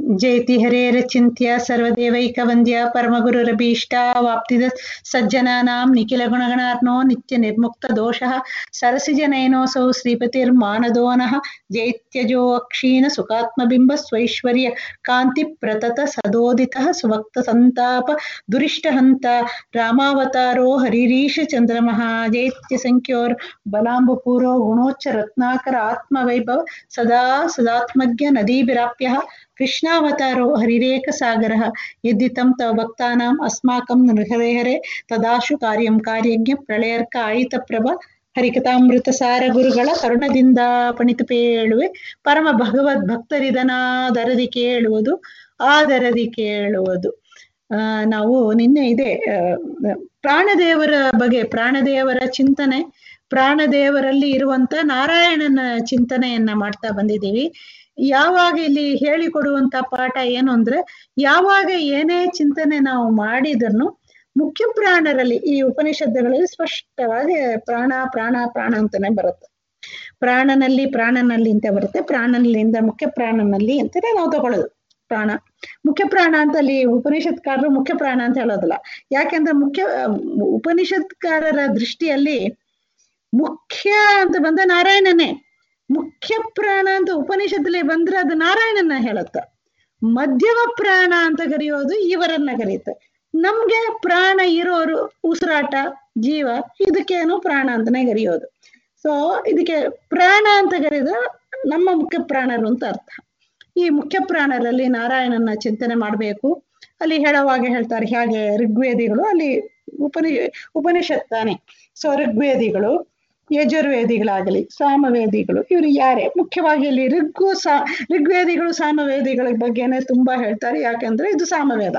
ಜಯತಿ ಹರೇರಚಿಂತ್ಯ ಸರ್ವದೇವೈಕವಂದ್ಯ ಪರಮಗುರುರಭೀಷ್ಟ ವಾಪ್ತಿದ ಸಜ್ಜನಾನಾಂ ನಿಖಿಲ ಗುಣಗಣಾರ್ನೋ ನಿತ್ಯ ನಿರ್ಮುಕ್ತ ದೋಷಃ ಸರಸಿಜನಯನೋऽಸೌ ಶ್ರೀಪತಿರ್ಮಾನದೋನಃ ಜೈತ್ಯಜೋ ಅಕ್ಷೀಣ ಸುಖಾತ್ಮಬಿಂಬ ಸ್ವೈಶ್ವರ್ಯ ಕಾಂತಿ ಪ್ರತತ ಸದೋದಿತಃ ಸುವಕ್ತ ಸಂತಾಪ ದುರಿಷ್ಟಹಂತ ರಾಮಾವತಾರೋ ಹರಿರೀಶ ಚಂದ್ರಮಃ ಜೈತ್ಯ ಸಂಖ್ಯೋರ್ ಬಲಾಂಬಪೂರೋ ಗುಣೋಚ್ಚ ರತ್ನಾಕರ ಆತ್ಮವೈಭವ ಸದಾ ಸದಾತ್ಮಜ್ಞ ನದೀಭಿರಾಪ್ಯः कृष्णावतारो हरिरेकसागरः यदि तं तव भक्तानाम् अस्माकं नृहरे हरे तदाशु कार्यं कार्यज्ञ ಪ್ರಳಯರ್ಕ ಆಯಿತ ಪ್ರಭ ಹರಿಕಥಾಮೃತಸಾರ ಗುರುಗಳ ಕರುಣದಿಂದ ಪಣಿತು ಪೇಳುವೆ ಪರಮ ಭಗವದ್ ಭಕ್ತರಿದನಾದರದಿ ಕೇಳುವುದು ಆದರದಿ ಕೇಳುವುದು ಆ ನಾವು ನಿನ್ನೆ ಇದೆ ಪ್ರಾಣದೇವರ ಬಗ್ಗೆ ಪ್ರಾಣದೇವರ ಚಿಂತನೆ ಪ್ರಾಣದೇವರಲ್ಲಿ ಇರುವಂತ ನಾರಾಯಣನ ಚಿಂತನೆಯನ್ನ ಮಾಡ್ತಾ ಬಂದಿದ್ದೀವಿ ಯಾವಾಗ ಇಲ್ಲಿ ಹೇಳಿಕೊಡುವಂತ ಪಾಠ ಏನು ಅಂದ್ರೆ ಯಾವಾಗ ಏನೇ ಚಿಂತನೆ ನಾವು ಮಾಡಿದನ್ನು ಮುಖ್ಯ ಪ್ರಾಣರಲ್ಲಿ ಈ ಉಪನಿಷತ್ತುಗಳಲ್ಲಿ ಸ್ಪಷ್ಟವಾಗಿ ಪ್ರಾಣ ಪ್ರಾಣ ಪ್ರಾಣ ಅಂತಾನೆ ಬರುತ್ತೆ ಪ್ರಾಣನಲ್ಲಿ ಪ್ರಾಣನಲ್ಲಿ ಅಂತ ಬರುತ್ತೆ ಪ್ರಾಣನಲ್ಲಿಂದ ಮುಖ್ಯ ಪ್ರಾಣನಲ್ಲಿ ಅಂತಾನೆ ನಾವು ತಗೊಳ್ಳೋದು ಪ್ರಾಣ ಮುಖ್ಯ ಪ್ರಾಣ ಅಂತ ಅಲ್ಲಿ ಉಪನಿಷತ್ಕಾರರು ಮುಖ್ಯ ಪ್ರಾಣ ಅಂತ ಹೇಳೋದಿಲ್ಲ ಯಾಕೆಂದ್ರೆ ಮುಖ್ಯ ಉಪನಿಷತ್ಕಾರರ ದೃಷ್ಟಿಯಲ್ಲಿ ಮುಖ್ಯ ಅಂತ ಬಂದ ನಾರಾಯಣನೇ ಮುಖ್ಯ ಪ್ರಾಣ ಅಂತ ಉಪನಿಷತ್ತಲ್ಲಿ ಬಂದ್ರೆ ಅದು ನಾರಾಯಣನ ಹೇಳುತ್ತ ಮಧ್ಯಮ ಪ್ರಾಣ ಅಂತ ಕರೆಯೋದು ಇವರನ್ನ ಕರೆಯುತ್ತೆ ನಮ್ಗೆ ಪ್ರಾಣ ಇರೋರು ಉಸಿರಾಟ ಜೀವ ಇದಕ್ಕೇನು ಪ್ರಾಣ ಅಂತಾನೆ ಕರೆಯೋದು ಸೊ ಇದಕ್ಕೆ ಪ್ರಾಣ ಅಂತ ಕರೆದ್ರೆ ನಮ್ಮ ಮುಖ್ಯ ಪ್ರಾಣರು ಅಂತ ಅರ್ಥ ಈ ಮುಖ್ಯ ಪ್ರಾಣರಲ್ಲಿ ನಾರಾಯಣನ ಚಿಂತನೆ ಮಾಡಬೇಕು ಅಲ್ಲಿ ಹೇಳುವಾಗ ಹೇಳ್ತಾರೆ ಹಾಗೆ ಋಗ್ವೇದಿಗಳು ಅಲ್ಲಿ ಉಪನಿ ಉಪನಿಷತ್ ತಾನೆ ಸೊ ಋಗ್ವೇದಿಗಳು ಯಜುರ್ವೇದಿಗಳಾಗಲಿ ಸಾಮವೇದಿಗಳು ಇವರು ಯಾರೇ ಮುಖ್ಯವಾಗಿ ಇಲ್ಲಿ ಋಗ್ಗು ಸಾ ಋಗ್ವೇದಿಗಳು ಸಾಮವೇದಿಗಳ ಬಗ್ಗೆನೆ ತುಂಬಾ ಹೇಳ್ತಾರೆ ಯಾಕಂದ್ರೆ ಇದು ಸಾಮವೇದ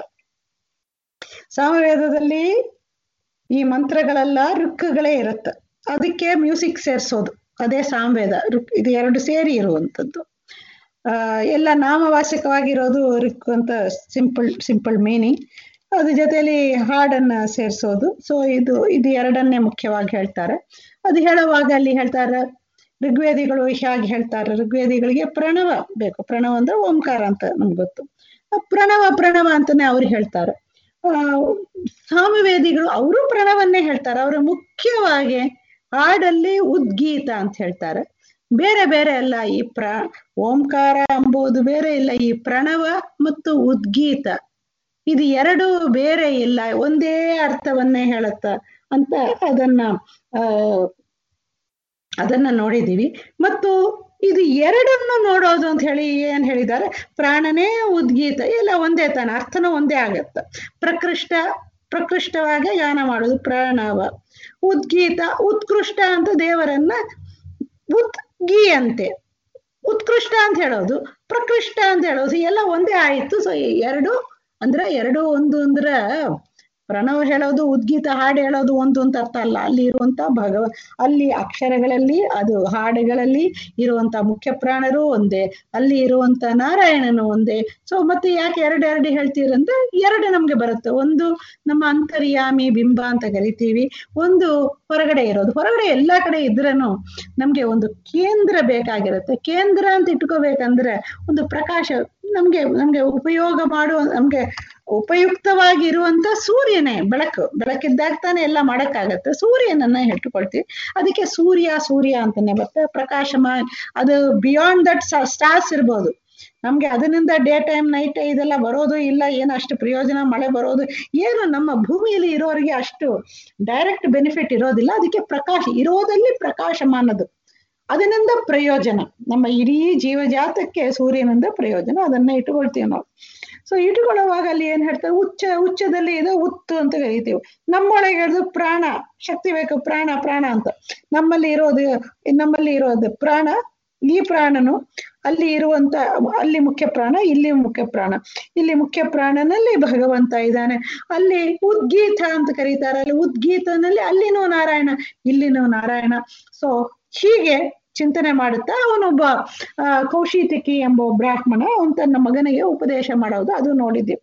ಸಾಮವೇದದಲ್ಲಿ ಈ ಮಂತ್ರಗಳೆಲ್ಲ ಋಕ್ಕುಗಳೇ ಇರುತ್ತೆ ಅದಕ್ಕೆ ಮ್ಯೂಸಿಕ್ ಸೇರಿಸೋದು ಅದೇ ಸಾಮವೇದ ಋಕ್ ಇದು ಎರಡು ಸೇರಿ ಇರುವಂಥದ್ದು ಆ ಎಲ್ಲ ನಾಮವಾಚಕವಾಗಿರೋದು ಋಕ್ ಅಂತ ಸಿಂಪಲ್ ಸಿಂಪಲ್ ಮೀನಿಂಗ್ ಅದ್ರ ಜೊತೆಲಿ ಹಾಡನ್ನ ಸೇರಿಸೋದು ಸೊ ಇದು ಇದು ಎರಡನ್ನೇ ಮುಖ್ಯವಾಗಿ ಹೇಳ್ತಾರೆ ಅದು ಹೇಳುವಾಗ ಅಲ್ಲಿ ಹೇಳ್ತಾರೆ ಋಗ್ವೇದಿಗಳು ಹೇಗೆ ಹೇಳ್ತಾರೆ ಋಗ್ವೇದಿಗಳಿಗೆ ಪ್ರಣವ ಬೇಕು ಪ್ರಣವ ಅಂದ್ರೆ ಓಂಕಾರ ಅಂತ ನಮ್ಗೆ ಗೊತ್ತು ಪ್ರಣವ ಪ್ರಣವ ಅಂತಾನೆ ಅವ್ರು ಹೇಳ್ತಾರೆ ಆ ಸಾಮವೇದಿಗಳು ಅವರು ಪ್ರಣವನ್ನೇ ಹೇಳ್ತಾರೆ ಅವರು ಮುಖ್ಯವಾಗಿ ಹಾಡಲ್ಲಿ ಉದ್ಗೀತ ಅಂತ ಹೇಳ್ತಾರೆ ಬೇರೆ ಬೇರೆ ಅಲ್ಲ ಈ ಪ್ರ ಓಂಕಾರ ಎಂಬುದು ಬೇರೆ ಇಲ್ಲ ಈ ಪ್ರಣವ ಮತ್ತು ಉದ್ಗೀತ ಇದು ಎರಡು ಬೇರೆ ಇಲ್ಲ ಒಂದೇ ಅರ್ಥವನ್ನೇ ಹೇಳುತ್ತ ಅಂತ ಅದನ್ನ ಆ ಅದನ್ನ ನೋಡಿದೀವಿ ಮತ್ತು ಇದು ಎರಡನ್ನು ನೋಡೋದು ಅಂತ ಹೇಳಿ ಏನ್ ಹೇಳಿದ್ದಾರೆ ಪ್ರಾಣನೇ ಉದ್ಗೀತ ಎಲ್ಲ ಒಂದೇ ತಾನೆ ಅರ್ಥನೂ ಒಂದೇ ಆಗತ್ತ ಪ್ರಕೃಷ್ಟ ಪ್ರಕೃಷ್ಟವಾಗಿ ಗಾನ ಮಾಡೋದು ಪ್ರಣವ ಉದ್ಗೀತ ಉತ್ಕೃಷ್ಟ ಅಂತ ದೇವರನ್ನ ಉದ್ಗೀ ಅಂತೆ ಉತ್ಕೃಷ್ಟ ಅಂತ ಹೇಳೋದು ಪ್ರಕೃಷ್ಟ ಅಂತ ಹೇಳೋದು ಎಲ್ಲ ಒಂದೇ ಆಯಿತು ಸೊ ಎರಡು ಅಂದ್ರೆ ಎರಡು ಒಂದು ಅಂದ್ರ ಪ್ರಣವ ಹೇಳೋದು ಉದ್ಗೀತ ಹಾಡು ಹೇಳೋದು ಒಂದು ಅಂತ ಅರ್ಥ ಅಲ್ಲ ಅಲ್ಲಿ ಇರುವಂತ ಭಗವ ಅಲ್ಲಿ ಅಕ್ಷರಗಳಲ್ಲಿ ಅದು ಹಾಡುಗಳಲ್ಲಿ ಇರುವಂತ ಮುಖ್ಯ ಪ್ರಾಣರು ಒಂದೇ ಅಲ್ಲಿ ಇರುವಂತ ನಾರಾಯಣನು ಒಂದೇ ಸೊ ಮತ್ತೆ ಯಾಕೆ ಎರಡೆರಡು ಹೇಳ್ತೀರಂದ್ರೆ ಎರಡು ನಮ್ಗೆ ಬರುತ್ತೆ ಒಂದು ನಮ್ಮ ಅಂತರ್ಯಾಮಿ ಬಿಂಬ ಅಂತ ಕರಿತೀವಿ ಒಂದು ಹೊರಗಡೆ ಇರೋದು ಹೊರಗಡೆ ಎಲ್ಲಾ ಕಡೆ ಇದ್ರನು ನಮ್ಗೆ ಒಂದು ಕೇಂದ್ರ ಬೇಕಾಗಿರುತ್ತೆ ಕೇಂದ್ರ ಅಂತ ಇಟ್ಕೋಬೇಕಂದ್ರೆ ಒಂದು ಪ್ರಕಾಶ ನಮ್ಗೆ ನಮ್ಗೆ ಉಪಯೋಗ ಮಾಡುವ ನಮ್ಗೆ ಉಪಯುಕ್ತವಾಗಿರುವಂತ ಸೂರ್ಯನೇ ಬೆಳಕು ಬೆಳಕಿದ್ದಾಗ ತಾನೇ ಎಲ್ಲ ಮಾಡಕ್ಕಾಗತ್ತೆ ಸೂರ್ಯನನ್ನ ಇಟ್ಟುಕೊಳ್ತೀವಿ ಅದಕ್ಕೆ ಸೂರ್ಯ ಸೂರ್ಯ ಅಂತಾನೆ ಬರುತ್ತೆ ಪ್ರಕಾಶಮ ಅದು ಬಿಯಾಂಡ್ ದಟ್ ಸ್ಟಾರ್ಸ್ ಇರ್ಬೋದು ನಮ್ಗೆ ಅದರಿಂದ ಡೇ ಟೈಮ್ ನೈಟ್ ಇದೆಲ್ಲ ಬರೋದು ಇಲ್ಲ ಏನು ಅಷ್ಟು ಪ್ರಯೋಜನ ಮಳೆ ಬರೋದು ಏನು ನಮ್ಮ ಭೂಮಿಯಲ್ಲಿ ಇರೋರಿಗೆ ಅಷ್ಟು ಡೈರೆಕ್ಟ್ ಬೆನಿಫಿಟ್ ಇರೋದಿಲ್ಲ ಅದಕ್ಕೆ ಪ್ರಕಾಶ ಇರೋದಲ್ಲಿ ಪ್ರಕಾಶಮಾನದು ಅದರಿಂದ ಪ್ರಯೋಜನ ನಮ್ಮ ಇಡೀ ಜೀವಜಾತಕ್ಕೆ ಸೂರ್ಯನಿಂದ ಪ್ರಯೋಜನ ಅದನ್ನ ಇಟ್ಟುಕೊಳ್ತೀವಿ ನಾವು ಸೊ ಇಟ್ಟುಕೊಳ್ಳುವಾಗ ಅಲ್ಲಿ ಏನ್ ಹೇಳ್ತಾರೆ ಉಚ್ಚ ಉಚ್ಚದಲ್ಲಿ ಇದು ಉತ್ತು ಅಂತ ಕರಿತೀವಿ ನಮ್ಮೊಳಗೆ ಹಿಡಿದು ಪ್ರಾಣ ಶಕ್ತಿ ಬೇಕು ಪ್ರಾಣ ಪ್ರಾಣ ಅಂತ ನಮ್ಮಲ್ಲಿ ಇರೋದು ನಮ್ಮಲ್ಲಿ ಇರೋದು ಪ್ರಾಣ ಈ ಪ್ರಾಣನು ಅಲ್ಲಿ ಇರುವಂತ ಅಲ್ಲಿ ಮುಖ್ಯ ಪ್ರಾಣ ಇಲ್ಲಿ ಮುಖ್ಯ ಪ್ರಾಣ ಇಲ್ಲಿ ಮುಖ್ಯ ಪ್ರಾಣನಲ್ಲಿ ಭಗವಂತ ಇದ್ದಾನೆ ಅಲ್ಲಿ ಉದ್ಗೀತ ಅಂತ ಕರೀತಾರೆ ಅಲ್ಲಿ ಉದ್ಗೀತನಲ್ಲಿ ಅಲ್ಲಿನೂ ನಾರಾಯಣ ಇಲ್ಲಿನೂ ನಾರಾಯಣ ಸೊ ಹೀಗೆ ಚಿಂತನೆ ಮಾಡುತ್ತಾ ಅವನೊಬ್ಬ ಕೌಶಿತಿಕಿ ಎಂಬ ಬ್ರಾಹ್ಮಣ ಅವನ್ ತನ್ನ ಮಗನಿಗೆ ಉಪದೇಶ ಮಾಡೋದು ಅದು ನೋಡಿದ್ದೀವಿ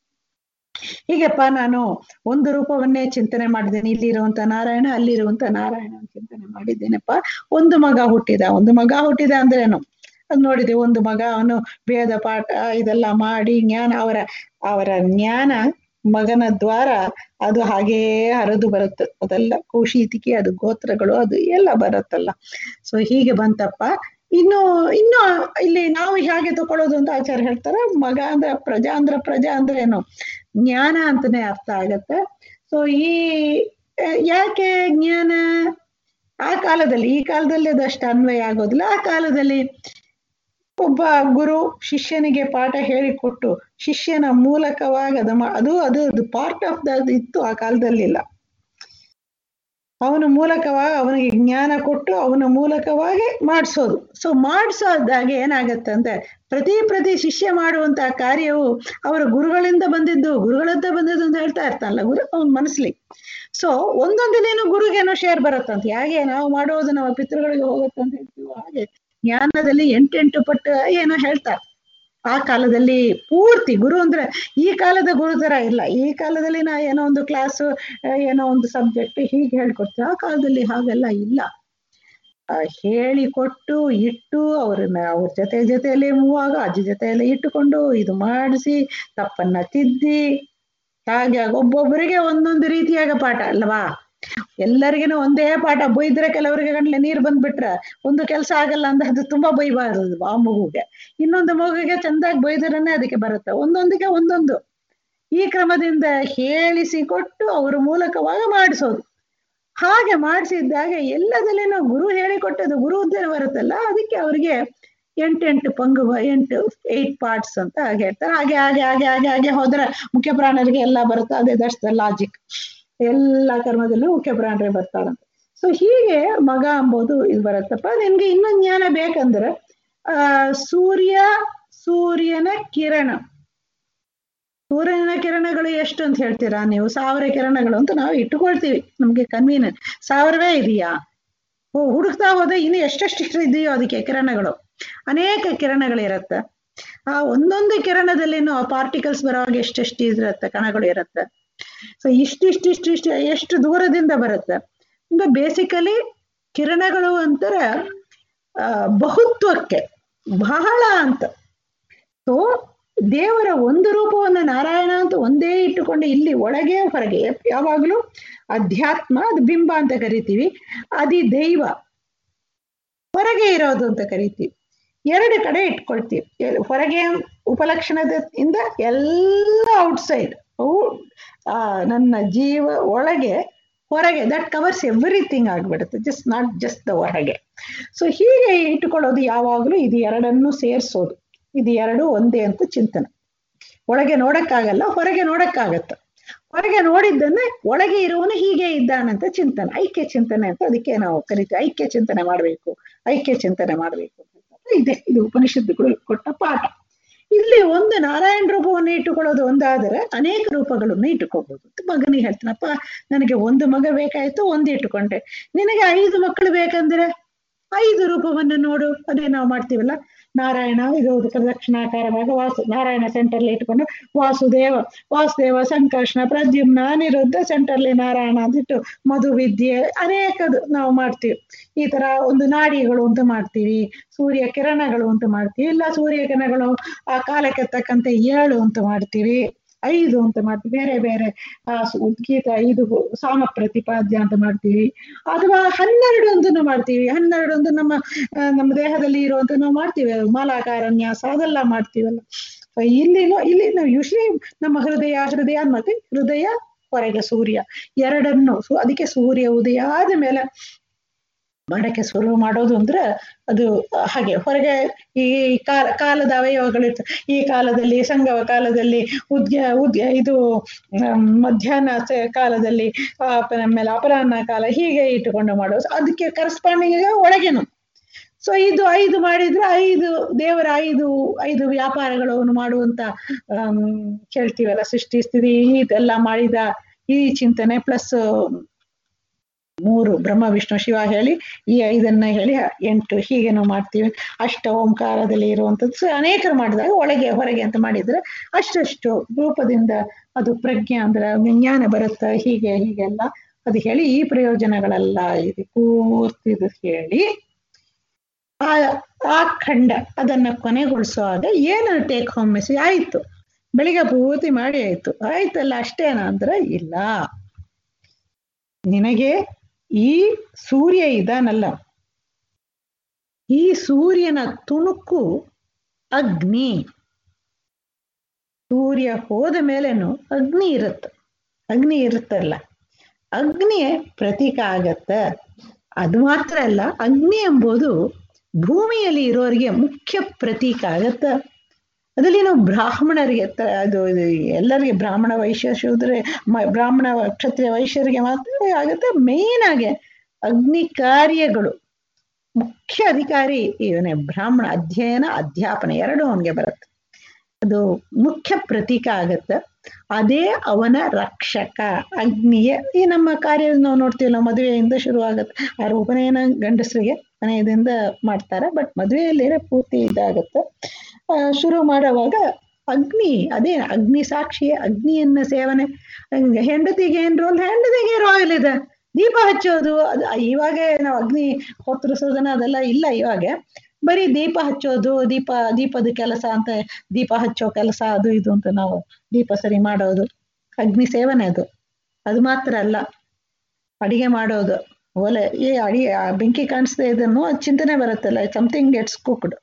ಹೀಗಪ್ಪ ನಾನು ಒಂದು ರೂಪವನ್ನೇ ಚಿಂತನೆ ಮಾಡಿದ್ದೇನೆ ಇಲ್ಲಿರುವಂತ ನಾರಾಯಣ ಅಲ್ಲಿರುವಂತ ನಾರಾಯಣ ಚಿಂತನೆ ಮಾಡಿದ್ದೇನಪ್ಪ ಒಂದು ಮಗ ಹುಟ್ಟಿದ ಒಂದು ಮಗ ಹುಟ್ಟಿದ ಅಂದ್ರೇನು ಅದು ನೋಡಿದೆ ಒಂದು ಮಗ ಅವನು ವೇದ ಪಾಠ ಇದೆಲ್ಲ ಮಾಡಿ ಜ್ಞಾನ ಅವರ ಅವರ ಜ್ಞಾನ ಮಗನ ದ್ವಾರ ಅದು ಹಾಗೇ ಹರಿದು ಬರುತ್ತೆ ಅದೆಲ್ಲ ಕೌಶೀತಿಕೆ ಅದು ಗೋತ್ರಗಳು ಅದು ಎಲ್ಲ ಬರುತ್ತಲ್ಲ ಸೊ ಹೀಗೆ ಬಂತಪ್ಪ ಇನ್ನು ಇನ್ನು ಇಲ್ಲಿ ನಾವು ಹೇಗೆ ತಕೊಳ್ಳೋದು ಅಂತ ಆಚಾರ್ಯ ಹೇಳ್ತಾರೆ ಮಗ ಅಂದ್ರೆ ಪ್ರಜಾ ಅಂದ್ರೆ ಪ್ರಜಾ ಅಂದ್ರೆ ಏನು ಜ್ಞಾನ ಅಂತಾನೆ ಅರ್ಥ ಆಗತ್ತೆ ಸೊ ಈ ಆ, ಯಾಕೆ ಜ್ಞಾನ ಆ ಕಾಲದಲ್ಲಿ ಈ ಕಾಲದಲ್ಲಿ ಅದು ಅಷ್ಟು ಅನ್ವಯ ಆಗೋದಿಲ್ಲ ಆ ಕಾಲದಲ್ಲಿ ಒಬ್ಬ ಗುರು ಶಿಷ್ಯನಿಗೆ ಪಾಠ ಹೇಳಿಕೊಟ್ಟು ಶಿಷ್ಯನ ಮೂಲಕವಾಗಿ ಅದು ಮಾ- ಅದು ಅದು ಅದು ಪಾರ್ಟ್ ಆಫ್ ದ ಇತ್ತು ಆ ಕಾಲದಲ್ಲಿಲ್ಲ ಅವನ ಮೂಲಕವಾಗಿ ಅವನಿಗೆ ಜ್ಞಾನ ಕೊಟ್ಟು ಅವನ ಮೂಲಕವಾಗಿ ಮಾಡಿಸೋದು ಸೊ ಮಾಡಿಸೋದಾಗ ಏನಾಗತ್ತೆ ಅಂದ್ರೆ ಪ್ರತಿ ಪ್ರತಿ ಶಿಷ್ಯ ಮಾಡುವಂತಹ ಕಾರ್ಯವು ಅವರ ಗುರುಗಳಿಂದ ಬಂದಿದ್ದು ಗುರುಗಳಿಂದ ಬಂದಿದ್ದು ಅಂತ ಹೇಳ್ತಾ ಇರ್ತಾನಲ್ಲ ಗುರು ಅವನ ಮನಸ್ಲಿ ಸೊ ಒಂದೊಂದಿನೇನು ಗುರುಗೇನೋ ಶೇರ್ ಬರುತ್ತಂತೆ ಹಾಗೆ ನಾವು ಮಾಡೋದು ನಮ್ಮ ಪಿತೃಗಳಿಗೆ ಹೋಗುತ್ತಂತ ಹೇಳ್ತೀವೋ ಹಾಗೆ ಜ್ಞಾನದಲ್ಲಿ ಎಂಟೆಂಟು ಪಟ್ಟು ಏನೋ ಹೇಳ್ತಾರೆ ಆ ಕಾಲದಲ್ಲಿ ಪೂರ್ತಿ ಗುರು ಅಂದ್ರೆ ಈ ಕಾಲದ ಗುರು ತರ ಇಲ್ಲ ಈ ಕಾಲದಲ್ಲಿ ನಾ ಏನೋ ಒಂದು ಕ್ಲಾಸ್ ಏನೋ ಒಂದು ಸಬ್ಜೆಕ್ಟ್ ಹೀಗೆ ಹೇಳ್ಕೊಡ್ತೀವಿ ಆ ಕಾಲದಲ್ಲಿ ಹಾಗೆಲ್ಲ ಇಲ್ಲ ಆ, ಹೇಳಿಕೊಟ್ಟು ಇಟ್ಟು ಅವ್ರನ್ನ ಅವ್ರ ಜೊತೆ ಜೊತೆಯಲ್ಲಿ ಮೂವ್ ಆಗ ಅಜ್ಜಿ ಜೊತೆಯಲ್ಲಿ ಇಟ್ಟುಕೊಂಡು ಇದು ಮಾಡಿಸಿ ತಪ್ಪನ್ನ ತಿದ್ದಿ ಹಾಗೆ ಆಗ ಒಬ್ಬೊಬ್ಬರಿಗೆ ಒಂದೊಂದು ರೀತಿಯಾಗ ಪಾಠ ಅಲ್ವಾ ಎಲ್ಲರಿಗೇನು ಒಂದೇ ಪಾಠ ಬೈದ್ರೆ ಕೆಲವರಿಗೆ ಗಂಟ್ಲೆ ನೀರು ಬಂದ್ಬಿಟ್ರೆ ಒಂದು ಕೆಲಸ ಆಗಲ್ಲ ಅಂದ್ರೆ ಅದು ತುಂಬಾ ಬೈಬಾರದು ಆ ಮಗುಗೆ ಇನ್ನೊಂದು ಮಗುಗೆ ಚಂದಾಗಿ ಬೈದ್ರನೆ ಅದಕ್ಕೆ ಬರುತ್ತೆ ಒಂದೊಂದಿಗೆ ಒಂದೊಂದು ಈ ಕ್ರಮದಿಂದ ಹೇಳಿಸಿ ಕೊಟ್ಟು ಅವರ ಮೂಲಕವಾಗಿ ಮಾಡಿಸೋದು ಹಾಗೆ ಮಾಡಿಸಿದ್ದಾಗ ಎಲ್ಲದಲ್ಲಿನೂ ಗುರು ಹೇಳಿಕೊಟ್ಟದ್ದು ಗುರು ಉದ್ಧಾರ ಬರುತ್ತಲ್ಲ ಅದಕ್ಕೆ ಅವರಿಗೆ ಎಂಟೆಂಟು ಪಂಗು ಬ- ಎಂಟು ಏಟ್ ಪಾರ್ಟ್ಸ್ ಅಂತ ಹಾಗೆ ಹೇಳ್ತಾರೆ ಹಾಗೆ ಹಾಗೆ ಹಾಗೆ ಹಾಗೆ ಹಾಗೆ ಹೋದ್ರೆ ಮುಖ್ಯ ಪ್ರಾಣರಿಗೆ ಎಲ್ಲ ಬರುತ್ತೆ ಅದೇ ದಟ್ಸ್ ದ ಲಾಜಿಕ್ ಎಲ್ಲ ಕರ್ಮದಲ್ಲೂ ಮುಖ್ಯ ಪ್ರಾಣರೇ ಬರ್ತಾರಂತೆ ಸೊ ಹೀಗೆ ಮಗ ಅಂಬೋದು ಇದು ಬರುತ್ತಪ್ಪ ನಿನ್ಗೆ ಇನ್ನೊಂದು ಜ್ಞಾನ ಬೇಕಂದ್ರೆ ಆ ಸೂರ್ಯ ಸೂರ್ಯನ ಕಿರಣ ಸೂರ್ಯನ ಕಿರಣಗಳು ಎಷ್ಟು ಅಂತ ಹೇಳ್ತೀರಾ ನೀವು ಸಾವಿರ ಕಿರಣಗಳು ಅಂತ ನಾವು ಇಟ್ಟುಕೊಳ್ತೀವಿ ನಮ್ಗೆ ಕನ್ವೀನಿಯಂಟ್ ಸಾವಿರವೇ ಇದೆಯಾ ಓ ಹುಡುಕ್ತಾ ಹೋದ್ರೆ ಇನ್ನು ಎಷ್ಟೆಷ್ಟು ಇದೆಯೋ ಅದಕ್ಕೆ ಕಿರಣಗಳು ಅನೇಕ ಕಿರಣಗಳಿರತ್ತೆ ಆ ಒಂದೊಂದು ಕಿರಣದಲ್ಲಿನೂ ಆ ಪಾರ್ಟಿಕಲ್ಸ್ ಬರುವಾಗ ಎಷ್ಟೆಷ್ಟು ಇರುತ್ತೆ ಕಣಗಳು ಇರುತ್ತೆ ಸೊ ಇಷ್ಟಿಷ್ಟಿಷ್ಟಿಷ್ಟು ಎಷ್ಟು ದೂರದಿಂದ ಬರುತ್ತೆ ಅಂದ್ರೆ ಬೇಸಿಕಲಿ ಕಿರಣಗಳು ಅಂತಾರೆ ಆ, ಬಹುತ್ವಕ್ಕೆ ಬಹಳ ಅಂತ ಸೊ ದೇವರ ಒಂದು ರೂಪವನ್ನು ನಾರಾಯಣ ಅಂತ ಒಂದೇ ಇಟ್ಟುಕೊಂಡು ಇಲ್ಲಿ ಒಳಗೆ ಹೊರಗೆ ಯಾವಾಗಲೂ ಅಧ್ಯಾತ್ಮ ಅದು ಬಿಂಬ ಅಂತ ಕರಿತೀವಿ ಅದಿ ದೈವ ಹೊರಗೆ ಇರೋದು ಅಂತ ಕರಿತೀವಿ ಎರಡು ಕಡೆ ಇಟ್ಕೊಳ್ತೀವಿ ಎ- ಹೊರಗೆ ಉಪಲಕ್ಷಣದ ಇಂದ ಎಲ್ಲ ಔಟ್ಸೈಡ್ ಆ ನನ್ನ ಜೀವ ಒಳಗೆ ಹೊರಗೆ ದಟ್ ಕವರ್ಸ್ ಎವ್ರಿಥಿಂಗ್ ಆಗ್ಬಿಡುತ್ತೆ ಜಸ್ಟ್ ನಾಟ್ ಜಸ್ಟ್ ದ ಹೊರಗೆ ಸೊ ಹೀಗೆ ಇಟ್ಟುಕೊಳ್ಳೋದು ಯಾವಾಗಲೂ ಇದು ಎರಡನ್ನು ಸೇರಿಸೋದು ಇದು ಎರಡು ಒಂದೇ ಅಂತ ಚಿಂತನೆ ಒಳಗೆ ನೋಡಕ್ಕಾಗಲ್ಲ ಹೊರಗೆ ನೋಡಕ್ಕಾಗತ್ತೆ ಹೊರಗೆ ನೋಡಿದ್ದನ್ನೇ ಒಳಗೆ ಇರುವನು ಹೀಗೆ ಇದ್ದಾನಂತ ಚಿಂತನೆ ಐಕ್ಯ ಚಿಂತನೆ ಅಂತ ಅದಕ್ಕೆ ನಾವು ಕರಿತೀವಿ ಐಕ್ಯ ಚಿಂತನೆ ಮಾಡಬೇಕು ಐಕ್ಯ ಚಿಂತನೆ ಮಾಡಬೇಕು ಇದೆ ಇದು ಉಪನಿಷತ್ತುಗಳು ಕೊಟ್ಟ ಪಾಠ ಇಲ್ಲಿ ಒಂದು ನಾರಾಯಣ ರೂಪವನ್ನು ಇಟ್ಟುಕೊಳ್ಳೋದು ಒಂದಾದರೆ ಅನೇಕ ರೂಪಗಳನ್ನು ಇಟ್ಟುಕೋಬಹುದು ಅಂತ ಮಗನಿಗೆ ಹೇಳ್ತಾನಪ್ಪ ನನಗೆ ಒಂದು ಮಗ ಬೇಕಾಯ್ತು ಒಂದು ಇಟ್ಟುಕೊಂಡೆ ನಿನಗೆ ಐದು ಮಕ್ಕಳು ಬೇಕಂದ್ರೆ ಐದು ರೂಪವನ್ನು ನೋಡು ಅದೇ ನಾವು ಮಾಡ್ತೀವಲ್ಲ ನಾರಾಯಣ ಇದು ಪ್ರದಕ್ಷಿಣಾಕಾರವಾಗ ವಾಸು ನಾರಾಯಣ ಸೆಂಟರ್ಲಿ ಇಟ್ಕೊಂಡು ವಾಸುದೇವ ವಾಸುದೇವ ಸಂಕರ್ಷಣ ಪ್ರದ್ಯುಮ್ನ ಅನಿರುದ್ಧ ಸೆಂಟರ್ಲಿ ನಾರಾಯಣ ಅಂದಿಟ್ಟು ಮಧು ವಿದ್ಯೆ ಅನೇಕದು ನಾವು ಮಾಡ್ತೀವಿ ಈ ತರ ಒಂದು ನಾಡಿಗಳು ಅಂತ ಮಾಡ್ತೀವಿ ಸೂರ್ಯ ಕಿರಣಗಳು ಅಂತ ಮಾಡ್ತೀವಿ ಇಲ್ಲ ಸೂರ್ಯ ಕಿರಣಗಳು ಆ ಕಾಲಕ್ಕೆ ತಕ್ಕಂತೆ ಏಳು ಅಂತ ಮಾಡ್ತೀವಿ ಐದು ಅಂತ ಮಾಡ್ತೀವಿ ಬೇರೆ ಬೇರೆ ಆ ಸು- ಉದ್ಗೀತ ಐದು ಸಾಮ ಪ್ರತಿಪಾದ್ಯ ಅಂತ ಮಾಡ್ತೀವಿ ಅಥವಾ ಹನ್ನೆರಡು ಅಂತನೂ ಮಾಡ್ತೀವಿ ಹನ್ನೆರಡು ಅಂತ ನಮ್ಮ ಆ, ನಮ್ಮ ದೇಹದಲ್ಲಿ ಇರುವಂತ ನಾವು ಮಾಡ್ತೀವಿ ಮಾಲಾಕಾರ ನ್ಯಾಸ ಅದೆಲ್ಲ ಮಾಡ್ತೀವಲ್ಲ So ಇಲ್ಲಿನೂ ಇಲ್ಲಿ ನಾವು ಯೂಶ್ವಲಿ ನಮ್ಮ ಹೃದಯ ಹೃದಯ ಮತ್ತೆ ಹೃದಯ ಹೊರಗೆ ಸೂರ್ಯ ಎರಡನ್ನು ಸೊ ಅದಕ್ಕೆ ಸೂರ್ಯ ಉದಯ ಆದ ಮೇಲೆ ಮಾಡಕ್ಕೆ ಶುರು ಮಾಡೋದು ಅಂದ್ರೆ ಅದು ಹಾಗೆ ಹೊರಗೆ ಈ ಕಾಲ ಕಾಲದ ಅವಯವಗಳಿರ್ತವೆ ಈ ಕಾಲದಲ್ಲಿ ಸಂಗಮ ಕಾಲದಲ್ಲಿ ಉದ್ಯ ಉದ್ಯ ಇದು ಆಮ್, ಮಧ್ಯಾಹ್ನ ಸ- ಕಾಲದಲ್ಲಿ ಆ, ಪ- ಆಮೇಲೆ ಅಪರಾಹ್ನ ಕಾಲ ಹೀಗೆ ಇಟ್ಟುಕೊಂಡು ಮಾಡೋದು ಅದಕ್ಕೆ ಕರೆಸ್ಪಾಂಡಿಂಗ್ ಒಳಗೇನು ಸೊ ಇದು ಐದು ಮಾಡಿದ್ರೆ ಐದು ದೇವರ ಐದು ಐದು ವ್ಯಾಪಾರಗಳನ್ನು ಮಾಡುವಂತ ಆಮ್, ಕೇಳ್ತೀವಲ್ಲ ಸೃಷ್ಟಿ ಸ್ಥಿತಿ ಇದೆಲ್ಲ ಮಾಡಿದ ಈ ಚಿಂತನೆ ಪ್ಲಸ್ ಮೂರು ಬ್ರಹ್ಮ ವಿಷ್ಣು ಶಿವ ಹೇಳಿ ಈ ಐದನ್ನ ಹೇಳಿ ಎಂಟು ಹೀಗೆ ನಾವು ಮಾಡ್ತೀವಿ ಅಷ್ಟ ಓಂಕಾರದಲ್ಲಿ ಇರುವಂಥದ್ದು ಸೊ ಅನೇಕರು ಮಾಡಿದಾಗ ಒಳಗೆ ಹೊರಗೆ ಅಂತ ಮಾಡಿದ್ರೆ ಅಷ್ಟಷ್ಟು ರೂಪದಿಂದ ಅದು ಪ್ರಜ್ಞೆ ಅಂದ್ರೆ ವಿಜ್ಞಾನ ಬರುತ್ತೆ ಹೀಗೆ ಹೀಗೆಲ್ಲ ಅದು ಹೇಳಿ ಈ ಪ್ರಯೋಜನಗಳೆಲ್ಲ ಇದು ಪೂರ್ತಿ ಇದು ಹೇಳಿ ಆ ಆ ಖಂಡ ಅದನ್ನ ಕೊನೆಗೊಳಿಸುವಾಗ ಏನು ಟೇಕ್ ಹೋಮ್ ಮೆಸೇಜ್ ಆಯ್ತು ಬೆಳಿಗ್ಗೆ ಪೂರ್ತಿ ಮಾಡಿ ಆಯ್ತು ಆಯ್ತಲ್ಲ ಅಷ್ಟೇನಾ ಅಂದ್ರೆ ಇಲ್ಲ ನಿನಗೆ ಈ ಸೂರ್ಯ ಇದಾನಲ್ಲ ಈ ಸೂರ್ಯನ ತುಣುಕು ಅಗ್ನಿ ಸೂರ್ಯ ಹೋದ ಮೇಲೇನು ಅಗ್ನಿ ಇರುತ್ತೆ ಅಗ್ನಿ ಇರುತ್ತಲ್ಲ ಅಗ್ನಿಯೇ ಪ್ರತೀಕ ಆಗತ್ತ ಅದು ಮಾತ್ರ ಅಲ್ಲ ಅಗ್ನಿ ಎಂಬುದು ಭೂಮಿಯಲ್ಲಿ ಇರೋರಿಗೆ ಮುಖ್ಯ ಪ್ರತೀಕ ಆಗತ್ತ ಅದರಲ್ಲಿ ನಾವು ಬ್ರಾಹ್ಮಣರಿಗೆ ತ- ಅದು ಇದು ಎಲ್ಲರಿಗೆ ಬ್ರಾಹ್ಮಣ ವೈಶ್ಯ ಶೂದ್ರ ಮ- ಬ್ರಾಹ್ಮಣ ಕ್ಷತ್ರಿಯ ವೈಶ್ಯರಿಗೆ ಮಾತ್ರ ಆಗುತ್ತೆ ಮೇನ್ ಆಗಿ ಅಗ್ನಿ ಕಾರ್ಯಗಳು ಮುಖ್ಯ ಅಧಿಕಾರಿ ಇವನೇ ಬ್ರಾಹ್ಮಣ ಅಧ್ಯಯನ ಅಧ್ಯಾಪನ ಎರಡು ಅವನಿಗೆ ಬರುತ್ತೆ ಅದು ಮುಖ್ಯ ಪ್ರತೀಕ ಆಗತ್ತೆ ಅದೇ ಅವನ ರಕ್ಷಕ ಅಗ್ನಿಯ ಈ ನಮ್ಮ ಕಾರ್ಯ ನಾವು ನೋಡ್ತೀವಿ ನಾವು ಮದುವೆಯಿಂದ ಶುರು ಆಗತ್ತೆ ಆ ಉಪನಯನ ಗಂಡಸರಿಗೆ ಮನೆಯಿಂದ ಮಾಡ್ತಾರೆ ಬಟ್ ಮದುವೆಯಲ್ಲಿ ಪೂರ್ತಿ ಇದಾಗತ್ತೆ ಆ, ಶುರು ಮಾಡುವಾಗ ಅಗ್ನಿ ಅದೇ ಅಗ್ನಿ ಸಾಕ್ಷಿ ಅಗ್ನಿಯನ್ನ ಸೇವನೆ ಹಂಗೆ ಹೆಂಡತಿಗೆ ಏನ್ ರೋಲ್ ಹೆಂಡತಿಗೆ ರೋಲ್ ಇದೆ ದೀಪ ಹಚ್ಚೋದು ಅದು ಇವಾಗ ನಾವು ಅಗ್ನಿ ಹೊತ್ತರಿಸೋದನ್ನ ಅದೆಲ್ಲ ಇಲ್ಲ ಇವಾಗ ಬರೀ ದೀಪ ಹಚ್ಚೋದು ದೀಪ ದೀಪದ ಕೆಲಸ ಅಂತ ದೀಪ ಹಚ್ಚೋ ಕೆಲಸ ಅದು ಇದು ಅಂತ ನಾವು ದೀಪ ಸರಿ ಮಾಡೋದು ಅಗ್ನಿ ಸೇವನೆ ಅದು ಅದು ಮಾತ್ರ ಅಲ್ಲ ಅಡಿಗೆ ಮಾಡೋದು ಒಲೆ ಈ ಅಡಿಗೆ ಆ ಬೆಂಕಿ ಕಾಣಿಸ್ತಾ ಇದನ್ನು ಚಿಂತನೆ ಬರುತ್ತಲ್ಲ ಸಮಥಿಂಗ್ ಗೆಟ್ಸ್ ಕುಕ್ಡ್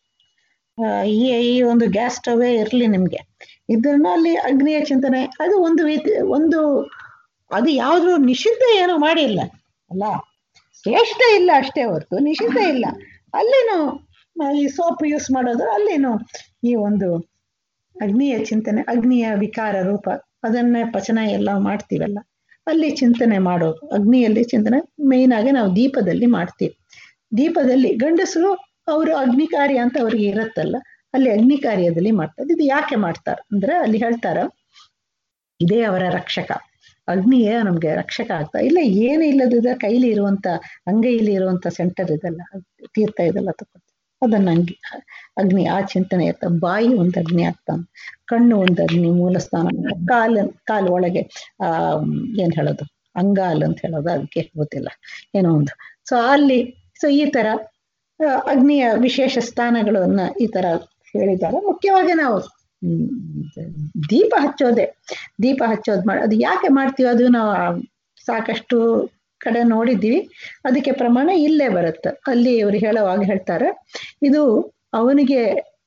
ಈ ಈ ಒಂದು ಗ್ಯಾಸ್ ಸ್ಟವೇ ಇರಲಿ ನಿಮ್ಗೆ ಇದನ್ನು ಅಲ್ಲಿ ಅಗ್ನಿಯ ಚಿಂತನೆ ಅದು ಒಂದು ರೀತಿ ಒಂದು ಅದು ಯಾವ್ದು ನಿಷಿದ್ಧ ಏನೋ ಮಾಡಿಲ್ಲ ಅಲ್ಲ ಶ್ರೇಷ್ಠ ಇಲ್ಲ ಅಷ್ಟೇ ಹೊರತು ನಿಷಿದ್ಧ ಇಲ್ಲ ಅಲ್ಲಿನೂ ಈ ಸೋಪ್ ಯೂಸ್ ಮಾಡೋದು ಅಲ್ಲಿನೂ ಈ ಒಂದು ಅಗ್ನಿಯ ಚಿಂತನೆ ಅಗ್ನಿಯ ವಿಕಾರ ರೂಪ ಅದನ್ನೇ ಪಚನ ಎಲ್ಲ ಮಾಡ್ತೀವಲ್ಲ ಅಲ್ಲಿ ಚಿಂತನೆ ಮಾಡೋದು ಅಗ್ನಿಯಲ್ಲಿ ಚಿಂತನೆ ಮೇಯ್ನ್ ಆಗಿ ನಾವು ದೀಪದಲ್ಲಿ ಮಾಡ್ತೀವಿ ದೀಪದಲ್ಲಿ ಗಂಡಸರು ಅವರು ಅಗ್ನಿ ಕಾರ್ಯ ಅಂತ ಅವ್ರಿಗೆ ಇರತ್ತಲ್ಲ ಅಲ್ಲಿ ಅಗ್ನಿ ಕಾರ್ಯದಲ್ಲಿ ಮಾಡ್ತಾರೆ ಇದು ಯಾಕೆ ಮಾಡ್ತಾರೆ ಅಂದ್ರೆ ಅಲ್ಲಿ ಹೇಳ್ತಾರ ಇದೇ ಅವರ ರಕ್ಷಕ ಅಗ್ನಿಯೇ ನಮ್ಗೆ ರಕ್ಷಕ ಆಗ್ತಾ ಇಲ್ಲ ಏನು ಇಲ್ಲದಿದ್ರೆ ಕೈಲಿ ಇರುವಂತ ಅಂಗೈಲಿ ಇರುವಂತ ಸೆಂಟರ್ ಇದೆಲ್ಲ ತೀರ್ಥ ಇದೆಲ್ಲ ತಗೊಳ್ತೀವಿ ಅದನ್ನ ಅಂಗಿ ಅಗ್ನಿ ಆ ಚಿಂತನೆ ಇರ್ತ ಬಾಯಿ ಒಂದು ಅಗ್ನಿ ಆಗ್ತಾನೆ ಕಣ್ಣು ಒಂದು ಅಗ್ನಿ ಮೂಲಸ್ಥಾನ ಕಾಲು ಕಾಲು ಒಳಗೆ ಆ ಏನ್ ಹೇಳೋದು ಅಂಗಾಲ್ ಅಂತ ಹೇಳೋದು ಅದಕ್ಕೆ ಗೊತ್ತಿಲ್ಲ ಏನೋ ಒಂದು ಸೊ ಅಲ್ಲಿ ಸೊ ಈ ತರ ಆ, ಅಗ್ನಿಯ ವಿಶೇಷ ಸ್ಥಾನಗಳನ್ನ ಈ ತರ ಹೇಳಿದ್ದಾರೆ ಮುಖ್ಯವಾಗಿ ನಾವು ಹ್ಮ್, ದೀಪ ಹಚ್ಚೋದೆ ದೀಪ ಹಚ್ಚೋದು ಮಾಡಿ ಅದು ಯಾಕೆ ಮಾಡ್ತೀವಿ ಅದು ನಾವು ಸಾಕಷ್ಟು ಕಡೆ ನೋಡಿದ್ದೀವಿ ಅದಕ್ಕೆ ಪ್ರಮಾಣ ಇಲ್ಲೇ ಬರುತ್ತೆ ಅಲ್ಲಿ ಇವರು ಹೇಳುವಾಗ ಹೇಳ್ತಾರೆ ಇದು ಅವನಿಗೆ